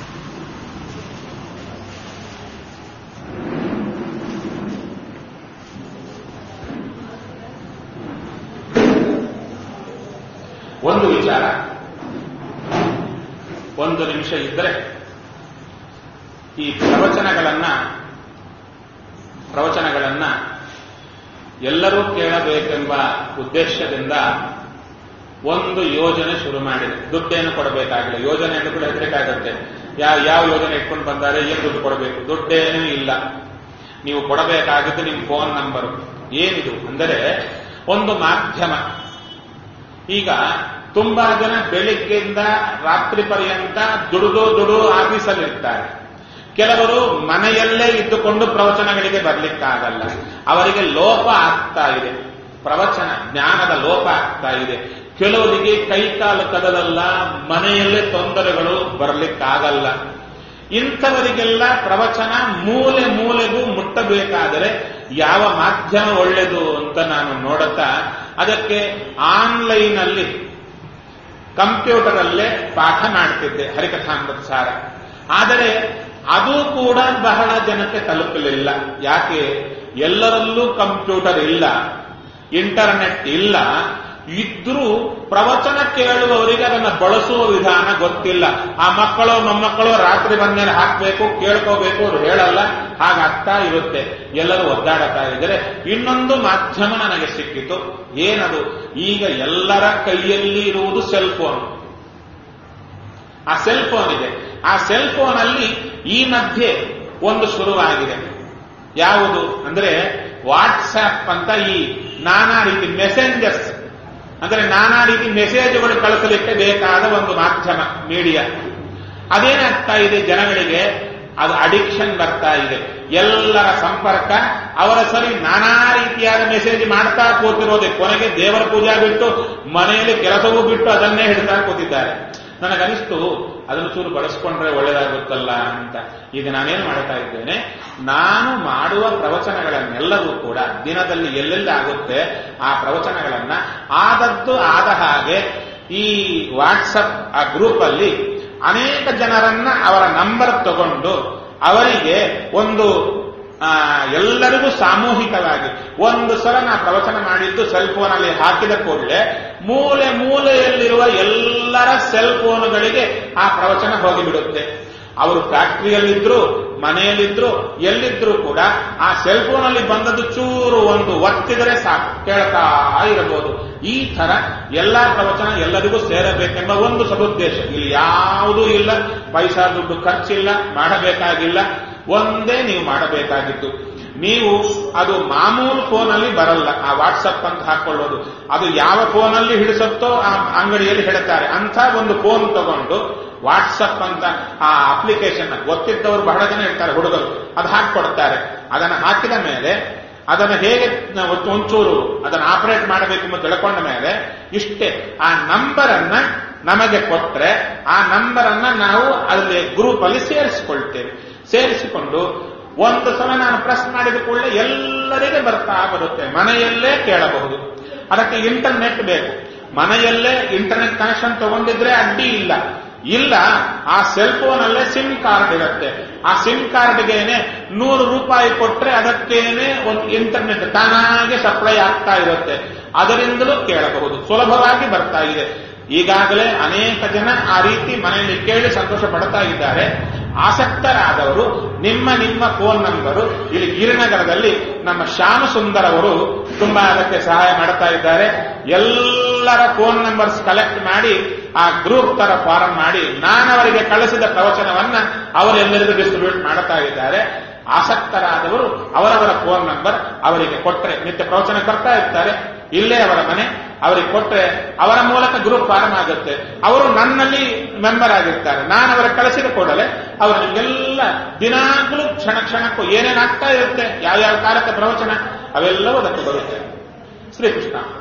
ಒಂದು ವಿಚಾರ ಒಂದು ನಿಮಿಷ ಇದ್ದರೆ ಈ ಪ್ರವಚನಗಳನ್ನ ಪ್ರವಚನಗಳನ್ನ ಎಲ್ಲರೂ ಕೇಳಬೇಕೆಂಬ ಉದ್ದೇಶದಿಂದ ಒಂದು ಯೋಜನೆ ಶುರು ಮಾಡಿದೆ ದುಡ್ಡೇನು ಕೊಡಬೇಕಾಗಿಲ್ಲ ಯೋಜನೆ ಎಂದು ಕೂಡ ಹೆದರಿಕಾಗುತ್ತೆ ಯಾವ ಯಾವ ಯೋಜನೆ ಇಟ್ಕೊಂಡು ಬಂದಾರೆ ಏನು ದುಡ್ಡು ಕೊಡಬೇಕು ದುಡ್ಡೇನೂ ಇಲ್ಲ ನೀವು ಕೊಡಬೇಕಾಗಿದ್ದು ನಿಮ್ಮ ಫೋನ್ ನಂಬರ್ ಏನಿದು ಅಂದರೆ ಒಂದು ಮಾಧ್ಯಮ ಈಗ ತುಂಬಾ ಜನ ಬೆಳಿಗ್ಗೆಯಿಂದ ರಾತ್ರಿ ಪರ್ಯಂತ ದುಡಿದು ದುಡು ಆಫೀಸಲ್ಲಿರ್ತಾರೆ ಕೆಲವರು ಮನೆಯಲ್ಲೇ ಇದ್ದುಕೊಂಡು ಪ್ರವಚನಗಳಿಗೆ ಬರ್ಲಿಕ್ಕಾಗಲ್ಲ ಅವರಿಗೆ ಲೋಪ ಆಗ್ತಾ ಇದೆ ಪ್ರವಚನ ಜ್ಞಾನದ ಲೋಪ ಆಗ್ತಾ ಇದೆ ಕೆಲವರಿಗೆ ಕೈಕಾಲು ಕದಲಲ್ಲ ಮನೆಯಲ್ಲೇ ತೊಂದರೆಗಳು ಬರ್ಲಿಕ್ಕಾಗಲ್ಲ ಇಂಥವರಿಗೆಲ್ಲ ಪ್ರವಚನ ಮೂಲೆ ಮೂಲೆಗೂ ಮುಟ್ಟಬೇಕಾದರೆ ಯಾವ ಮಾಧ್ಯಮ ಒಳ್ಳೆಯದು ಅಂತ ನಾನು ನೋಡುತ್ತಾ ಅದಕ್ಕೆ ಆನ್ಲೈನ್ ಅಲ್ಲಿ ಕಂಪ್ಯೂಟರ್ ಅಲ್ಲೇ ಪಾಠ ಮಾಡ್ತಿದ್ದೆ ಹರಿಕಥಾಮೃತಸಾರ ಆದರೆ ಅದು ಕೂಡ ಬಹಳ ಜನಕ್ಕೆ ತಲುಪಲಿಲ್ಲ ಯಾಕೆ ಎಲ್ಲರಲ್ಲೂ ಕಂಪ್ಯೂಟರ್ ಇಲ್ಲ ಇಂಟರ್ನೆಟ್ ಇಲ್ಲ ಇದ್ರೂ ಪ್ರವಚನ ಕೇಳುವವರಿಗೆ ಅದನ್ನ ಬಳಸುವ ವಿಧಾನ ಗೊತ್ತಿಲ್ಲ ಆ ಮಕ್ಕಳು ಮೊಮ್ಮಕ್ಕಳು ರಾತ್ರಿ ಬಂದ್ಮೇಲೆ ಹಾಕಬೇಕು ಕೇಳ್ಕೋಬೇಕು ಅವ್ರು ಹೇಳಲ್ಲ ಹಾಗಾಗ್ತಾ ಇರುತ್ತೆ ಎಲ್ಲರೂ ಒದ್ದಾಡುತ್ತಾ ಇದ್ದಾರೆ ಇನ್ನೊಂದು ಮಾಧ್ಯಮ ನನಗೆ ಸಿಕ್ಕಿತು ಏನದು ಈಗ ಎಲ್ಲರ ಕೈಯಲ್ಲಿ ಇರುವುದು ಸೆಲ್ ಫೋನ್ ಆ ಸೆಲ್ ಫೋನ್ ಇದೆ ಆ ಸೆಲ್ ಫೋನ್ ಅಲ್ಲಿ ಈ ಮಧ್ಯೆ ಒಂದು ಶುರುವಾಗಿದೆ ಯಾವುದು ಅಂದ್ರೆ ವಾಟ್ಸ್ಆಪ್ ಅಂತ ಈ ನಾನಾ ರೀತಿ ಮೆಸೆಂಜರ್ಸ್ ಅಂದ್ರೆ ನಾನಾ ರೀತಿ ಮೆಸೇಜ್ಗಳು ಕಳಿಸಲಿಕ್ಕೆ ಬೇಕಾದ ಒಂದು ಮಾಧ್ಯಮ ಮೀಡಿಯಾ ಅದೇನಾಗ್ತಾ ಇದೆ ಜನಗಳಿಗೆ ಅದು ಅಡಿಕ್ಷನ್ ಬರ್ತಾ ಇದೆ ಎಲ್ಲರ ಸಂಪರ್ಕ ಅವರ ಸರಿ ನಾನಾ ರೀತಿಯಾದ ಮೆಸೇಜ್ ಮಾಡ್ತಾ ಕೂತಿರೋದೆ ಕೊನೆಗೆ ದೇವರ ಪೂಜಾ ಬಿಟ್ಟು ಮನೆಯಲ್ಲಿ ಕೆಲಸವೂ ಬಿಟ್ಟು ಅದನ್ನೇ ಹಿಡ್ತಾ ಕೂತಿದ್ದಾರೆ ನನಗನಿಸ್ತು ಅದನ್ನು ಚೂರು ಬಳಸ್ಕೊಂಡ್ರೆ ಒಳ್ಳೇದಾಗುತ್ತಲ್ಲ ಅಂತ ಈಗ ನಾನೇನು ಮಾಡ್ತಾ ಇದ್ದೇನೆ ನಾನು ಮಾಡುವ ಪ್ರವಚನಗಳನ್ನೆಲ್ಲವೂ ಕೂಡ ದಿನದಲ್ಲಿ ಎಲ್ಲೆಲ್ಲಿ ಆಗುತ್ತೆ ಆ ಪ್ರವಚನಗಳನ್ನ ಆದದ್ದು ಆದ ಹಾಗೆ ಈ ವಾಟ್ಸಪ್ ಆ ಗ್ರೂಪ್ ಅಲ್ಲಿ ಅನೇಕ ಜನರನ್ನ ಅವರ ನಂಬರ್ ತಗೊಂಡು ಅವರಿಗೆ ಒಂದು ಆ, ಎಲ್ಲರಿಗೂ ಸಾಮೂಹಿಕವಾಗಿ ಒಂದು ಸಲ ನಾ ಪ್ರವಚನ ಮಾಡಿದ್ದು ಸೆಲ್ ಫೋನ್ ಅಲ್ಲಿ ಹಾಕಿದ ಕೂಡಲೇ ಮೂಲೆ ಮೂಲೆಯಲ್ಲಿರುವ ಎಲ್ಲರ ಸೆಲ್ ಫೋನ್ಗಳಿಗೆ ಆ ಪ್ರವಚನ ಹೋಗಿಬಿಡುತ್ತೆ ಅವರು ಫ್ಯಾಕ್ಟರಿಯಲ್ಲಿದ್ರು ಮನೆಯಲ್ಲಿದ್ರು ಎಲ್ಲಿದ್ರು ಕೂಡ ಆ ಸೆಲ್ ಫೋನ್ ಅಲ್ಲಿ ಬಂದದ್ದು ಚೂರು ಒಂದು ಒತ್ತಿದರೆ ಸಾಕು ಕೇಳ್ತಾ ಇರಬಹುದು ಈ ತರ ಎಲ್ಲಾ ಪ್ರವಚನ ಎಲ್ಲರಿಗೂ ಸೇರಬೇಕೆಂಬ ಒಂದು ಸದುದ್ದೇಶ ಇಲ್ಲಿ ಯಾವುದೂ ಇಲ್ಲ ಪೈಸಾ ದುಡ್ಡು ಖರ್ಚಿಲ್ಲ ಮಾಡಬೇಕಾಗಿಲ್ಲ ಒಂದೇ ನೀವು ಮಾಡಬೇಕಾಗಿತ್ತು ನೀವು ಅದು ಮಾಮೂಲು ಫೋನಲ್ಲಿ ಬರಲ್ಲ ಆ ವಾಟ್ಸಪ್ ಅಂತ ಹಾಕೊಳ್ಳೋದು ಅದು ಯಾವ ಫೋನಲ್ಲಿ ಹಿಡಿಸುತ್ತೋ ಆ ಅಂಗಡಿಯಲ್ಲಿ ಹೇಳ್ತಾರೆ ಅಂತ ಒಂದು ಫೋನ್ ತಗೊಂಡು ವಾಟ್ಸಪ್ ಅಂತ ಆ ಅಪ್ಲಿಕೇಶನ್ ಗೊತ್ತಿದ್ದವರು ಬಹಳ ಜನ ಇರ್ತಾರೆ ಹುಡುಗರು ಅದು ಹಾಕೊಡ್ತಾರೆ ಅದನ್ನು ಹಾಕಿದ ಮೇಲೆ ಅದನ್ನು ಹೇಗೆ ನಾವು ಒಂಚೂರು ಅದನ್ನು ಆಪರೇಟ್ ಮಾಡಬೇಕು ಅಂತ ತಿಳ್ಕೊಂಡ ಮೇಲೆ ಇಷ್ಟೇ ಆ ನಂಬರ್ ಅನ್ನ ನಮಗೆ ಕೊಟ್ರೆ ಆ ನಂಬರ್ ಅನ್ನ ನಾವು ಅಲ್ಲಿ ಗ್ರೂಪ್ ಅಲ್ಲಿ ಸೇರಿಸಿಕೊಳ್ತೇವೆ ಸೇರಿಸಿಕೊಂಡು ಒಂದು ಸಲ ನಾನು ಪ್ರೆಸ್ ಮಾಡಿದ ಕೂಡಲೇ ಎಲ್ಲರಿಗೆ ಬರ್ತಾ ಬರುತ್ತೆ ಮನೆಯಲ್ಲೇ ಕೇಳಬಹುದು ಅದಕ್ಕೆ ಇಂಟರ್ನೆಟ್ ಬೇಕು ಮನೆಯಲ್ಲೇ ಇಂಟರ್ನೆಟ್ ಕನೆಕ್ಷನ್ ತಗೊಂಡಿದ್ರೆ ಅಡ್ಡಿ ಇಲ್ಲ ಇಲ್ಲ ಆ ಸೆಲ್ ಫೋನ್ ಅಲ್ಲೇ ಸಿಮ್ ಕಾರ್ಡ್ ಇರುತ್ತೆ ಆ ಸಿಮ್ ಕಾರ್ಡ್ಗೇನೆ ನೂರು ರೂಪಾಯಿ ಕೊಟ್ರೆ ಅದಕ್ಕೇನೆ ಒಂದು ಇಂಟರ್ನೆಟ್ ತಾನಾಗೆ ಸಪ್ಲೈ ಆಗ್ತಾ ಇರುತ್ತೆ ಅದರಿಂದಲೂ ಕೇಳಬಹುದು ಸುಲಭವಾಗಿ ಬರ್ತಾ ಇದೆ ಈಗಾಗಲೇ ಅನೇಕ ಜನ ಆ ರೀತಿ ಮನೆಯಲ್ಲಿ ಕೇಳಿ ಸಂತೋಷ ಪಡ್ತಾ ಇದ್ದಾರೆ ಆಸಕ್ತರಾದವರು ನಿಮ್ಮ ನಿಮ್ಮ ಫೋನ್ ನಂಬರು ಇಲ್ಲಿ ಗಿರಿನಗರದಲ್ಲಿ ನಮ್ಮ ಶ್ಯಾಮ ಸುಂದರ್ ಅವರು ತುಂಬಾ ಅದಕ್ಕೆ ಸಹಾಯ ಮಾಡ್ತಾ ಇದ್ದಾರೆ ಎಲ್ಲರ ಫೋನ್ ನಂಬರ್ಸ್ ಕಲೆಕ್ಟ್ ಮಾಡಿ ಆ ಗ್ರೂಪ್ ತರ ಫಾರಂ ಮಾಡಿ ನಾನವರಿಗೆ ಕಳಿಸಿದ ಪ್ರವಚನವನ್ನ ಅವರೆಲ್ಲರಿಗೂ ಡಿಸ್ಟ್ರಿಬ್ಯೂಟ್ ಮಾಡ್ತಾ ಇದ್ದಾರೆ ಆಸಕ್ತರಾದವರು ಅವರವರ ಫೋನ್ ನಂಬರ್ ಅವರಿಗೆ ಕೊಟ್ಟರೆ ನಿತ್ಯ ಪ್ರವಚನ ಬರ್ತಾ ಇರ್ತಾರೆ ಇಲ್ಲೇ ಅವರ ಮನೆ ಅವರಿಗೆ ಕೊಟ್ಟರೆ ಅವರ ಮೂಲಕ ಗ್ರೂಪ್ ಫಾರ್ಮ್ ಆಗುತ್ತೆ ಅವರು ನನ್ನಲ್ಲಿ ಮೆಂಬರ್ ಆಗಿರ್ತಾರೆ ನಾನು ಅವರ ಕಳಿಸಿದ ಕೂಡಲೇ ಅವರು ಎಲ್ಲ ದಿನಾಗ್ಲೂ ಕ್ಷಣ ಕ್ಷಣಕ್ಕೂ ಏನೇನಾಗ್ತಾ ಇರುತ್ತೆ ಯಾವ್ಯಾವ ಕಾಲಕ್ಕೆ ಪ್ರವಚನ ಅವೆಲ್ಲವೂ ಅದಕ್ಕೆ ಬರುತ್ತೆ ಶ್ರೀಕೃಷ್ಣ